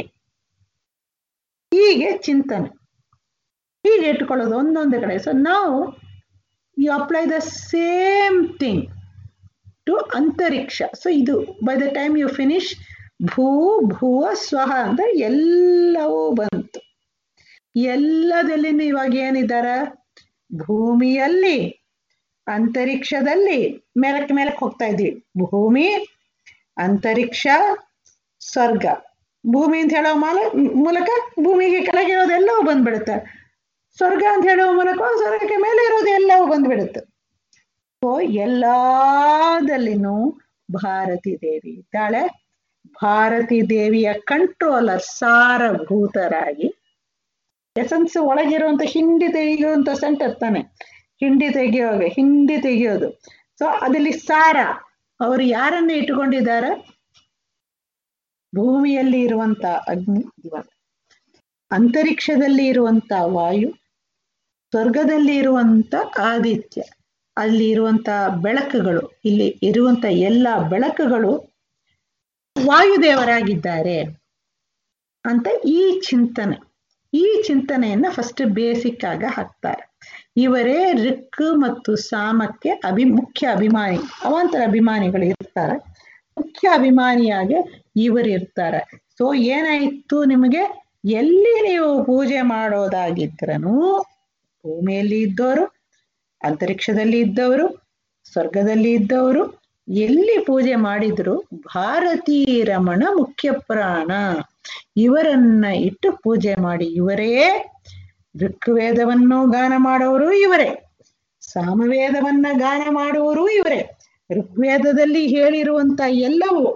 ಹೀಗೆ ಚಿಂತನೆ ಹೀಗೆ ಇಟ್ಕೊಳ್ಳೋದು ಒಂದೊಂದು ಕಡೆ ಸೊ ನಾವು you apply the same thing to ಅಂತರಿಕ್ಷ ಸೊ ಇದು by the time you finish ಭೂ ಭುವ ಸ್ವಹ ಅಂದ್ರೆ ಎಲ್ಲವೂ ಬಂತು ಎಲ್ಲದಲ್ಲಿನೂ ಇವಾಗ ಏನಿದ್ದಾರೆ ಭೂಮಿಯಲ್ಲಿ ಅಂತರಿಕ್ಷದಲ್ಲಿ ಮೇಲಕ್ಕೆ ಮೇಲಕ್ಕೆ ಹೋಗ್ತಾ ಇದ್ವಿ ಭೂಮಿ ಅಂತರಿಕ್ಷ ಸ್ವರ್ಗ ಭೂಮಿ ಅಂತ ಹೇಳೋ ಮಾಲ ಮೂಲಕ ಭೂಮಿಗೆ ಕೆಳಗಿರೋದೆಲ್ಲವೂ ಬಂದ್ಬಿಡುತ್ತೆ ಸ್ವರ್ಗ ಅಂತ ಹೇಳುವ ಮೂಲಕ ಸ್ವರ್ಗಕ್ಕೆ ಮೇಲೆ ಇರೋದು ಎಲ್ಲವೂ ಬಂದ್ಬಿಡುತ್ತೆ ಸೊ ಎಲ್ಲದಲ್ಲಿನೂ ಭಾರತಿ ದೇವಿ ಇದ್ದಾಳೆ ಭಾರತಿ ದೇವಿಯ ಕಂಟ್ರೋಲರ್ ಸಾರಭೂತರಾಗಿ ಎಸೆನ್ಸ್ ಒಳಗಿರುವಂತ ಹಿಂಡಿ ತೆಗೆಯುವಂತ ಸೆಂಟರ್ ತಾನೆ ಹಿಂಡಿ ತೆಗೆಯುವಾಗ ಹಿಂಡಿ ತೆಗೆಯೋದು ಸೊ ಅದಲ್ಲಿ ಸಾರ ಅವರು ಯಾರನ್ನ ಇಟ್ಟುಕೊಂಡಿದ್ದಾರೆ ಭೂಮಿಯಲ್ಲಿ ಇರುವಂತ ಅಗ್ನಿ ದಿವಸ ಅಂತರಿಕ್ಷದಲ್ಲಿ ಇರುವಂತ ವಾಯು ಸ್ವರ್ಗದಲ್ಲಿ ಇರುವಂತ ಆದಿತ್ಯ ಅಲ್ಲಿ ಇರುವಂತ ಬೆಳಕುಗಳು ಇಲ್ಲಿ ಇರುವಂತ ಎಲ್ಲ ಬೆಳಕುಗಳು ವಾಯುದೇವರಾಗಿದ್ದಾರೆ ಅಂತ ಈ ಚಿಂತನೆ ಈ ಚಿಂತನೆಯನ್ನ ಫಸ್ಟ್ ಬೇಸಿಕ್ ಆಗ ಹಾಕ್ತಾರೆ ಇವರೇ ರಿಕ್ ಮತ್ತು ಸಾಮಕ್ಕೆ ಅಭಿ ಮುಖ್ಯ ಅಭಿಮಾನಿ ಅವಾಂತರ ಅಭಿಮಾನಿಗಳು ಇರ್ತಾರೆ ಮುಖ್ಯ ಅಭಿಮಾನಿಯಾಗಿ ಇವರು ಇರ್ತಾರೆ ಸೊ ಏನಾಯ್ತು ನಿಮಗೆ ಎಲ್ಲಿ ನೀವು ಪೂಜೆ ಮಾಡೋದಾಗಿದ್ರನು ಭೂಮಿಯಲ್ಲಿ ಇದ್ದವರು ಅಂತರಿಕ್ಷದಲ್ಲಿ ಇದ್ದವರು ಸ್ವರ್ಗದಲ್ಲಿ ಇದ್ದವರು ಎಲ್ಲಿ ಪೂಜೆ ಮಾಡಿದ್ರು ಭಾರತೀ ರಮಣ ಮುಖ್ಯ ಪ್ರಾಣ ಇವರನ್ನ ಇಟ್ಟು ಪೂಜೆ ಮಾಡಿ ಇವರೇ ಋಗ್ವೇದವನ್ನು ಗಾನ ಮಾಡೋರು ಇವರೇ ಸಾಮವೇದವನ್ನ ಗಾನ ಮಾಡುವವರು ಇವರೇ ಋಗ್ವೇದದಲ್ಲಿ ಹೇಳಿರುವಂತ ಎಲ್ಲವೂ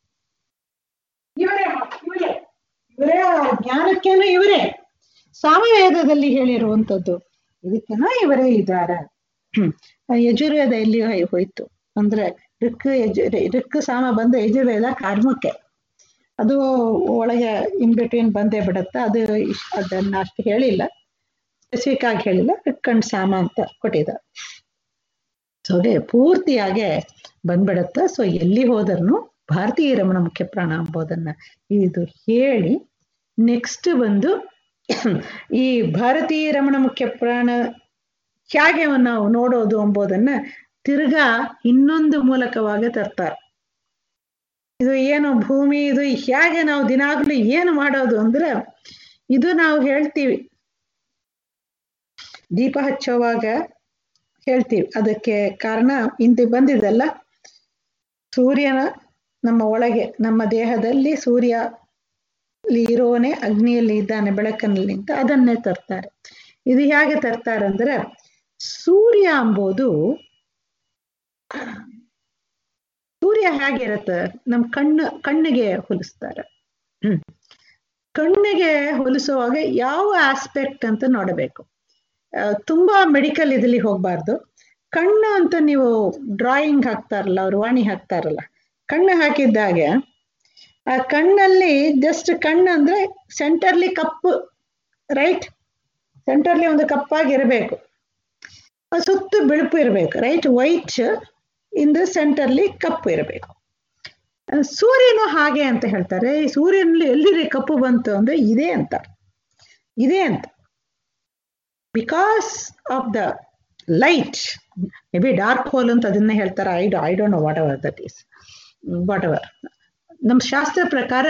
ಇವರೇ ಇವರೇ ಇವರೇ ಆ ಜ್ಞಾನಕ್ಕೇನು ಇವರೇ ಸಾಮವೇದದಲ್ಲಿ ಹೇಳಿರುವಂತದ್ದು ಇದಕ್ಕೇನೋ ಇವರೇ ಇದ್ದಾರೆ ಹ್ಮ್ ಯಜುರ್ವೇದ ಎಲ್ಲಿ ಹೋಯ್- ಹೋಯ್ತು ಅಂದ್ರೆ ಋಕ್ ಯಜು ಋಕ್ ಸಾಮ ಬಂದ ಯಜುರ್ವೇದ ಕರ್ಮಕ್ಕೆ ಅದು ಒಳಗೆ ಇನ್ ಬಿಟ್ವೀನ್ ಬಂದೇ ಬಿಡುತ್ತೆ ಅದು ಇಶ್- ಅದನ್ನ ಅಷ್ಟು ಹೇಳಿಲ್ಲ ಸ್ಪೆಸಿಫಿಕ್ ಆಗಿ ಹೇಳಿಲ್ಲ ಕಣ್ ಸಾಮ ಅಂತ ಕೊಟ್ಟಿದ್ದಾರೆ ಸೊ ಹಾಗೆ ಪೂರ್ತಿಯಾಗೆ ಬಂದ್ಬಿಡತ್ತೆ ಸೊ ಎಲ್ಲಿ ಹೋದರೂ ಭಾರತೀಯ ರಮಣ ಮುಖ್ಯ ಪ್ರಾಣ ಎಂಬುದನ್ನ ಇದು ಹೇಳಿ ನೆಕ್ಸ್ಟ್ ಬಂದು ಈ ಭಾರತೀಯ ರಮಣ ಮುಖ್ಯ ಪ್ರಾಣ ಹೇಗೆ ನಾವು ನೋಡೋದು ಎಂಬುದನ್ನ ತಿರ್ಗಾ ಇನ್ನೊಂದು ಮೂಲಕವಾಗಿ ತರ್ತಾರೆ ಇದು ಏನು ಭೂಮಿ ಇದು ಹೇಗೆ ನಾವು ದಿನಾಗ್ಲೂ ಏನು ಮಾಡೋದು ಅಂದ್ರೆ ಇದು ನಾವು ಹೇಳ್ತೀವಿ ದೀಪ ಹಚ್ಚೋವಾಗ ಹೇಳ್ತೀವಿ ಅದಕ್ಕೆ ಕಾರಣ ಹಿಂದೆ ಬಂದಿದೆಲ್ಲ ಸೂರ್ಯನ ನಮ್ಮ ಒಳಗೆ ನಮ್ಮ ದೇಹದಲ್ಲಿ ಸೂರ್ಯ ಇರೋನೆ ಅಗ್ನಿಯಲ್ಲಿ ಇದ್ದಾನೆ ಬೆಳಕಲ್ಲಿ ಅಂತ ಅದನ್ನೇ ತರ್ತಾರೆ ಇದು ಹೇಗೆ ತರ್ತಾರೆ ಅಂದ್ರೆ ಸೂರ್ಯ ಎಂಬುದು ಸೂರ್ಯ ಹೇಗಿರತ್ತೆ ನಮ್ ಕಣ್ಣು ಕಣ್ಣಿಗೆ ಹೋಲಿಸ್ತಾರೆ ಹ್ಮ್ ಕಣ್ಣಿಗೆ ಹೋಲಿಸುವಾಗ ಯಾವ ಆಸ್ಪೆಕ್ಟ್ ಅಂತ ನೋಡಬೇಕು ತುಂಬಾ ಮೆಡಿಕಲ್ ಇದಲ್ಲಿ ಹೋಗ್ಬಾರ್ದು ಕಣ್ಣು ಅಂತ ನೀವು ಡ್ರಾಯಿಂಗ್ ಹಾಕ್ತಾರಲ್ಲ ಅವ್ರು ವಾಣಿ ಹಾಕ್ತಾರಲ್ಲ ಕಣ್ಣು ಹಾಕಿದ್ದಾಗೆ ಆ ಕಣ್ಣಲ್ಲಿ ಜಸ್ಟ್ ಕಣ್ಣು ಅಂದ್ರೆ ಸೆಂಟರ್ಲಿ ಕಪ್ಪು ರೈಟ್ ಸೆಂಟರ್ಲಿ ಒಂದು ಕಪ್ಪಾಗಿರ್ಬೇಕು ಸುತ್ತು ಬಿಳುಪು ಇರಬೇಕು ರೈಟ್ ವೈಟ್ ಇಂದ ಸೆಂಟರ್ಲಿ ಕಪ್ಪು ಇರಬೇಕು ಸೂರ್ಯನು ಹಾಗೆ ಅಂತ ಹೇಳ್ತಾರೆ ಈ ಸೂರ್ಯನಲ್ಲಿ ಎಲ್ಲಿದೆ ಕಪ್ಪು ಬಂತು ಅಂದ್ರೆ ಇದೆ ಅಂತ ಇದೆ ಅಂತ because of the light may be dark hole ಅಂತ ಅದನ್ನ ಹೇಳ್ತಾರೆ I I don't know what ever that is what ever ನಮ್ಮ ಶಾಸ್ತ್ರ ಪ್ರಕಾರ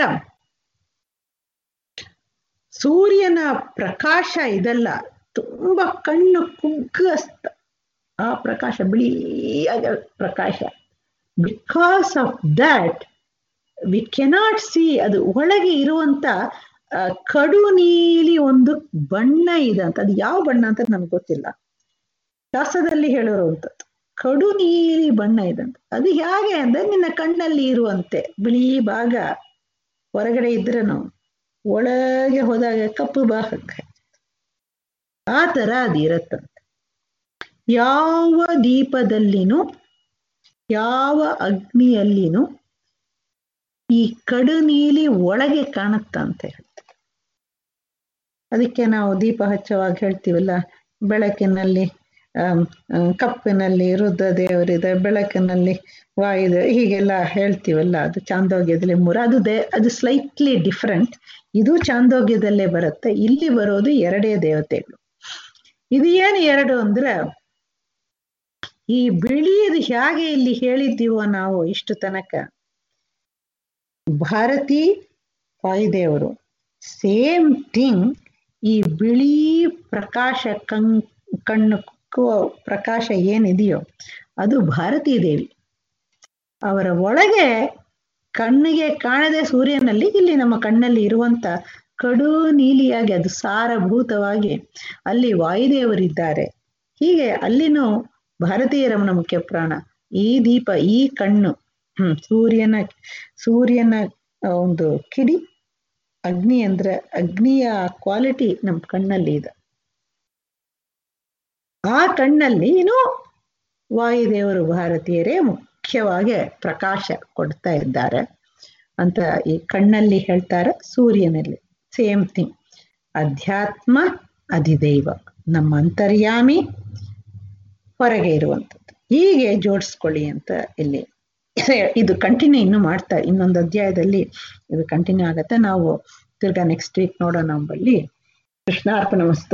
ಸೂರ್ಯನ ಪ್ರಕಾಶ ಇದಲ್ಲ ತುಂಬಾ ಕಣ್ಣು ಕುಗ್ಗಸ್ತ ಆ ಪ್ರಕಾಶ ಬಿಳಿಯಾದ ಪ್ರಕಾಶ because of that we cannot see ಅದು ಒಳಗೆ ಇರುವಂತ ಕಡು ನೀಲಿ ಒಂದು ಬಣ್ಣ ಇದೆ ಅಂತ ಅದು ಯಾವ ಬಣ್ಣ ಅಂತ ನಮ್ಗೆ ಗೊತ್ತಿಲ್ಲ ಶಾಸ್ತ್ರದಲ್ಲಿ ಹೇಳಿರುವಂಥದ್ದು ಕಡು ನೀಲಿ ಬಣ್ಣ ಇದೆ ಅಂತ ಅದು ಹೇಗೆ ಅಂದ್ರೆ ನಿನ್ನ ಕಣ್ಣಲ್ಲಿ ಇರುವಂತೆ ಬಿಳಿ ಭಾಗ ಹೊರಗಡೆ ಇದ್ರೂ ಒಳಗೆ ಹೋದಾಗ ಕಪ್ಪು ಭಾಗ ಆ ತರ ಅದು ಇರತ್ತಂತೆ ಯಾವ ದೀಪದಲ್ಲಿನೂ ಯಾವ ಅಗ್ನಿಯಲ್ಲಿನೂ ಈ ಕಡು ನೀಲಿ ಒಳಗೆ ಕಾಣುತ್ತಂತ ಹೇಳ್ತಾರೆ ಅದಕ್ಕೆ ನಾವು ದೀಪ ಹಚ್ಚುವಾಗ ಹೇಳ್ತೀವಲ್ಲ ಬೆಳಕಿನಲ್ಲಿ ಕಪ್ಪಿನಲ್ಲಿ ರುದ್ರ ದೇವರಿದೆ ಬೆಳಕಿನಲ್ಲಿ ವಾಯುದೆ ಹೀಗೆಲ್ಲ ಹೇಳ್ತೀವಲ್ಲ ಅದು ಚಾಂದೋಗ್ಯದಲ್ಲಿ ಮೂರ ಅದು ದೇ ಅದು ಸ್ಲೈಟ್ಲಿ ಡಿಫ್ರೆಂಟ್ ಇದು ಚಾಂದೋಗ್ಯದಲ್ಲೇ ಬರುತ್ತೆ ಇಲ್ಲಿ ಬರೋದು ಎರಡೇ ದೇವತೆಗಳು ಇದು ಏನು ಎರಡು ಅಂದ್ರೆ ಈ ಬಿಳಿಯದು ಹೇಗೆ ಇಲ್ಲಿ ಹೇಳಿದ್ದೀವೋ ನಾವು ಇಷ್ಟು ತನಕ ಭಾರತಿ ವಾಯುದೇವರು ಸೇಮ್ ಥಿಂಗ್ ಈ ಬಿಳಿ ಪ್ರಕಾಶ ಕಣ್ ಕಣ್ಣು ಪ್ರಕಾಶ ಏನಿದೆಯೋ ಅದು ಭಾರತೀ ದೇವಿ ಅವರ ಒಳಗೆ ಕಣ್ಣಿಗೆ ಕಾಣದೆ ಸೂರ್ಯನಲ್ಲಿ ಇಲ್ಲಿ ನಮ್ಮ ಕಣ್ಣಲ್ಲಿ ಇರುವಂತ ಕಡು ನೀಲಿಯಾಗಿ ಅದು ಸಾರಭೂತವಾಗಿ ಅಲ್ಲಿ ವಾಯುದೇವರಿದ್ದಾರೆ ಹೀಗೆ ಅಲ್ಲಿನೂ ಭಾರತೀಯ ರಮಣ ಮುಖ್ಯ ಪ್ರಾಣ ಈ ದೀಪ ಈ ಕಣ್ಣು ಹ್ಮ್ ಸೂರ್ಯನ ಸೂರ್ಯನ ಒಂದು ಕಿಡಿ ಅಗ್ನಿ ಅಂದ್ರೆ ಅಗ್ನಿಯ ಕ್ವಾಲಿಟಿ ನಮ್ಮ ಕಣ್ಣಲ್ಲಿ ಇದೆ ಆ ಕಣ್ಣಲ್ಲಿ ಇನ್ನು ವಾಯುದೇವರು ಭಾರತೀಯರೇ ಮುಖ್ಯವಾಗಿ ಪ್ರಕಾಶ ಕೊಡ್ತಾ ಇದ್ದಾರೆ ಅಂತ ಈ ಕಣ್ಣಲ್ಲಿ ಹೇಳ್ತಾರೆ ಸೂರ್ಯನಲ್ಲಿ ಸೇಮ್ ಥಿಂಗ್ ಅಧ್ಯಾತ್ಮ ಅಧಿದೈವ ನಮ್ಮ ಅಂತರ್ಯಾಮಿ ಹೊರಗೆ ಇರುವಂಥದ್ದು ಹೀಗೆ ಜೋಡಿಸ್ಕೊಳ್ಳಿ ಅಂತ ಇಲ್ಲಿ ಇದು ಕಂಟಿನ್ಯೂ ಇನ್ನು ಮಾಡ್ತಾರೆ ಇನ್ನೊಂದು ಅಧ್ಯಾಯದಲ್ಲಿ ಇದು ಕಂಟಿನ್ಯೂ ಆಗತ್ತೆ ನಾವು ತಿರ್ಗಾ ನೆಕ್ಸ್ಟ್ ವೀಕ್ ನೋಡೋಣ ನಂಬಲ್ಲಿ ಕೃಷ್ಣಾರ್ಪಣ ವಸ್ತು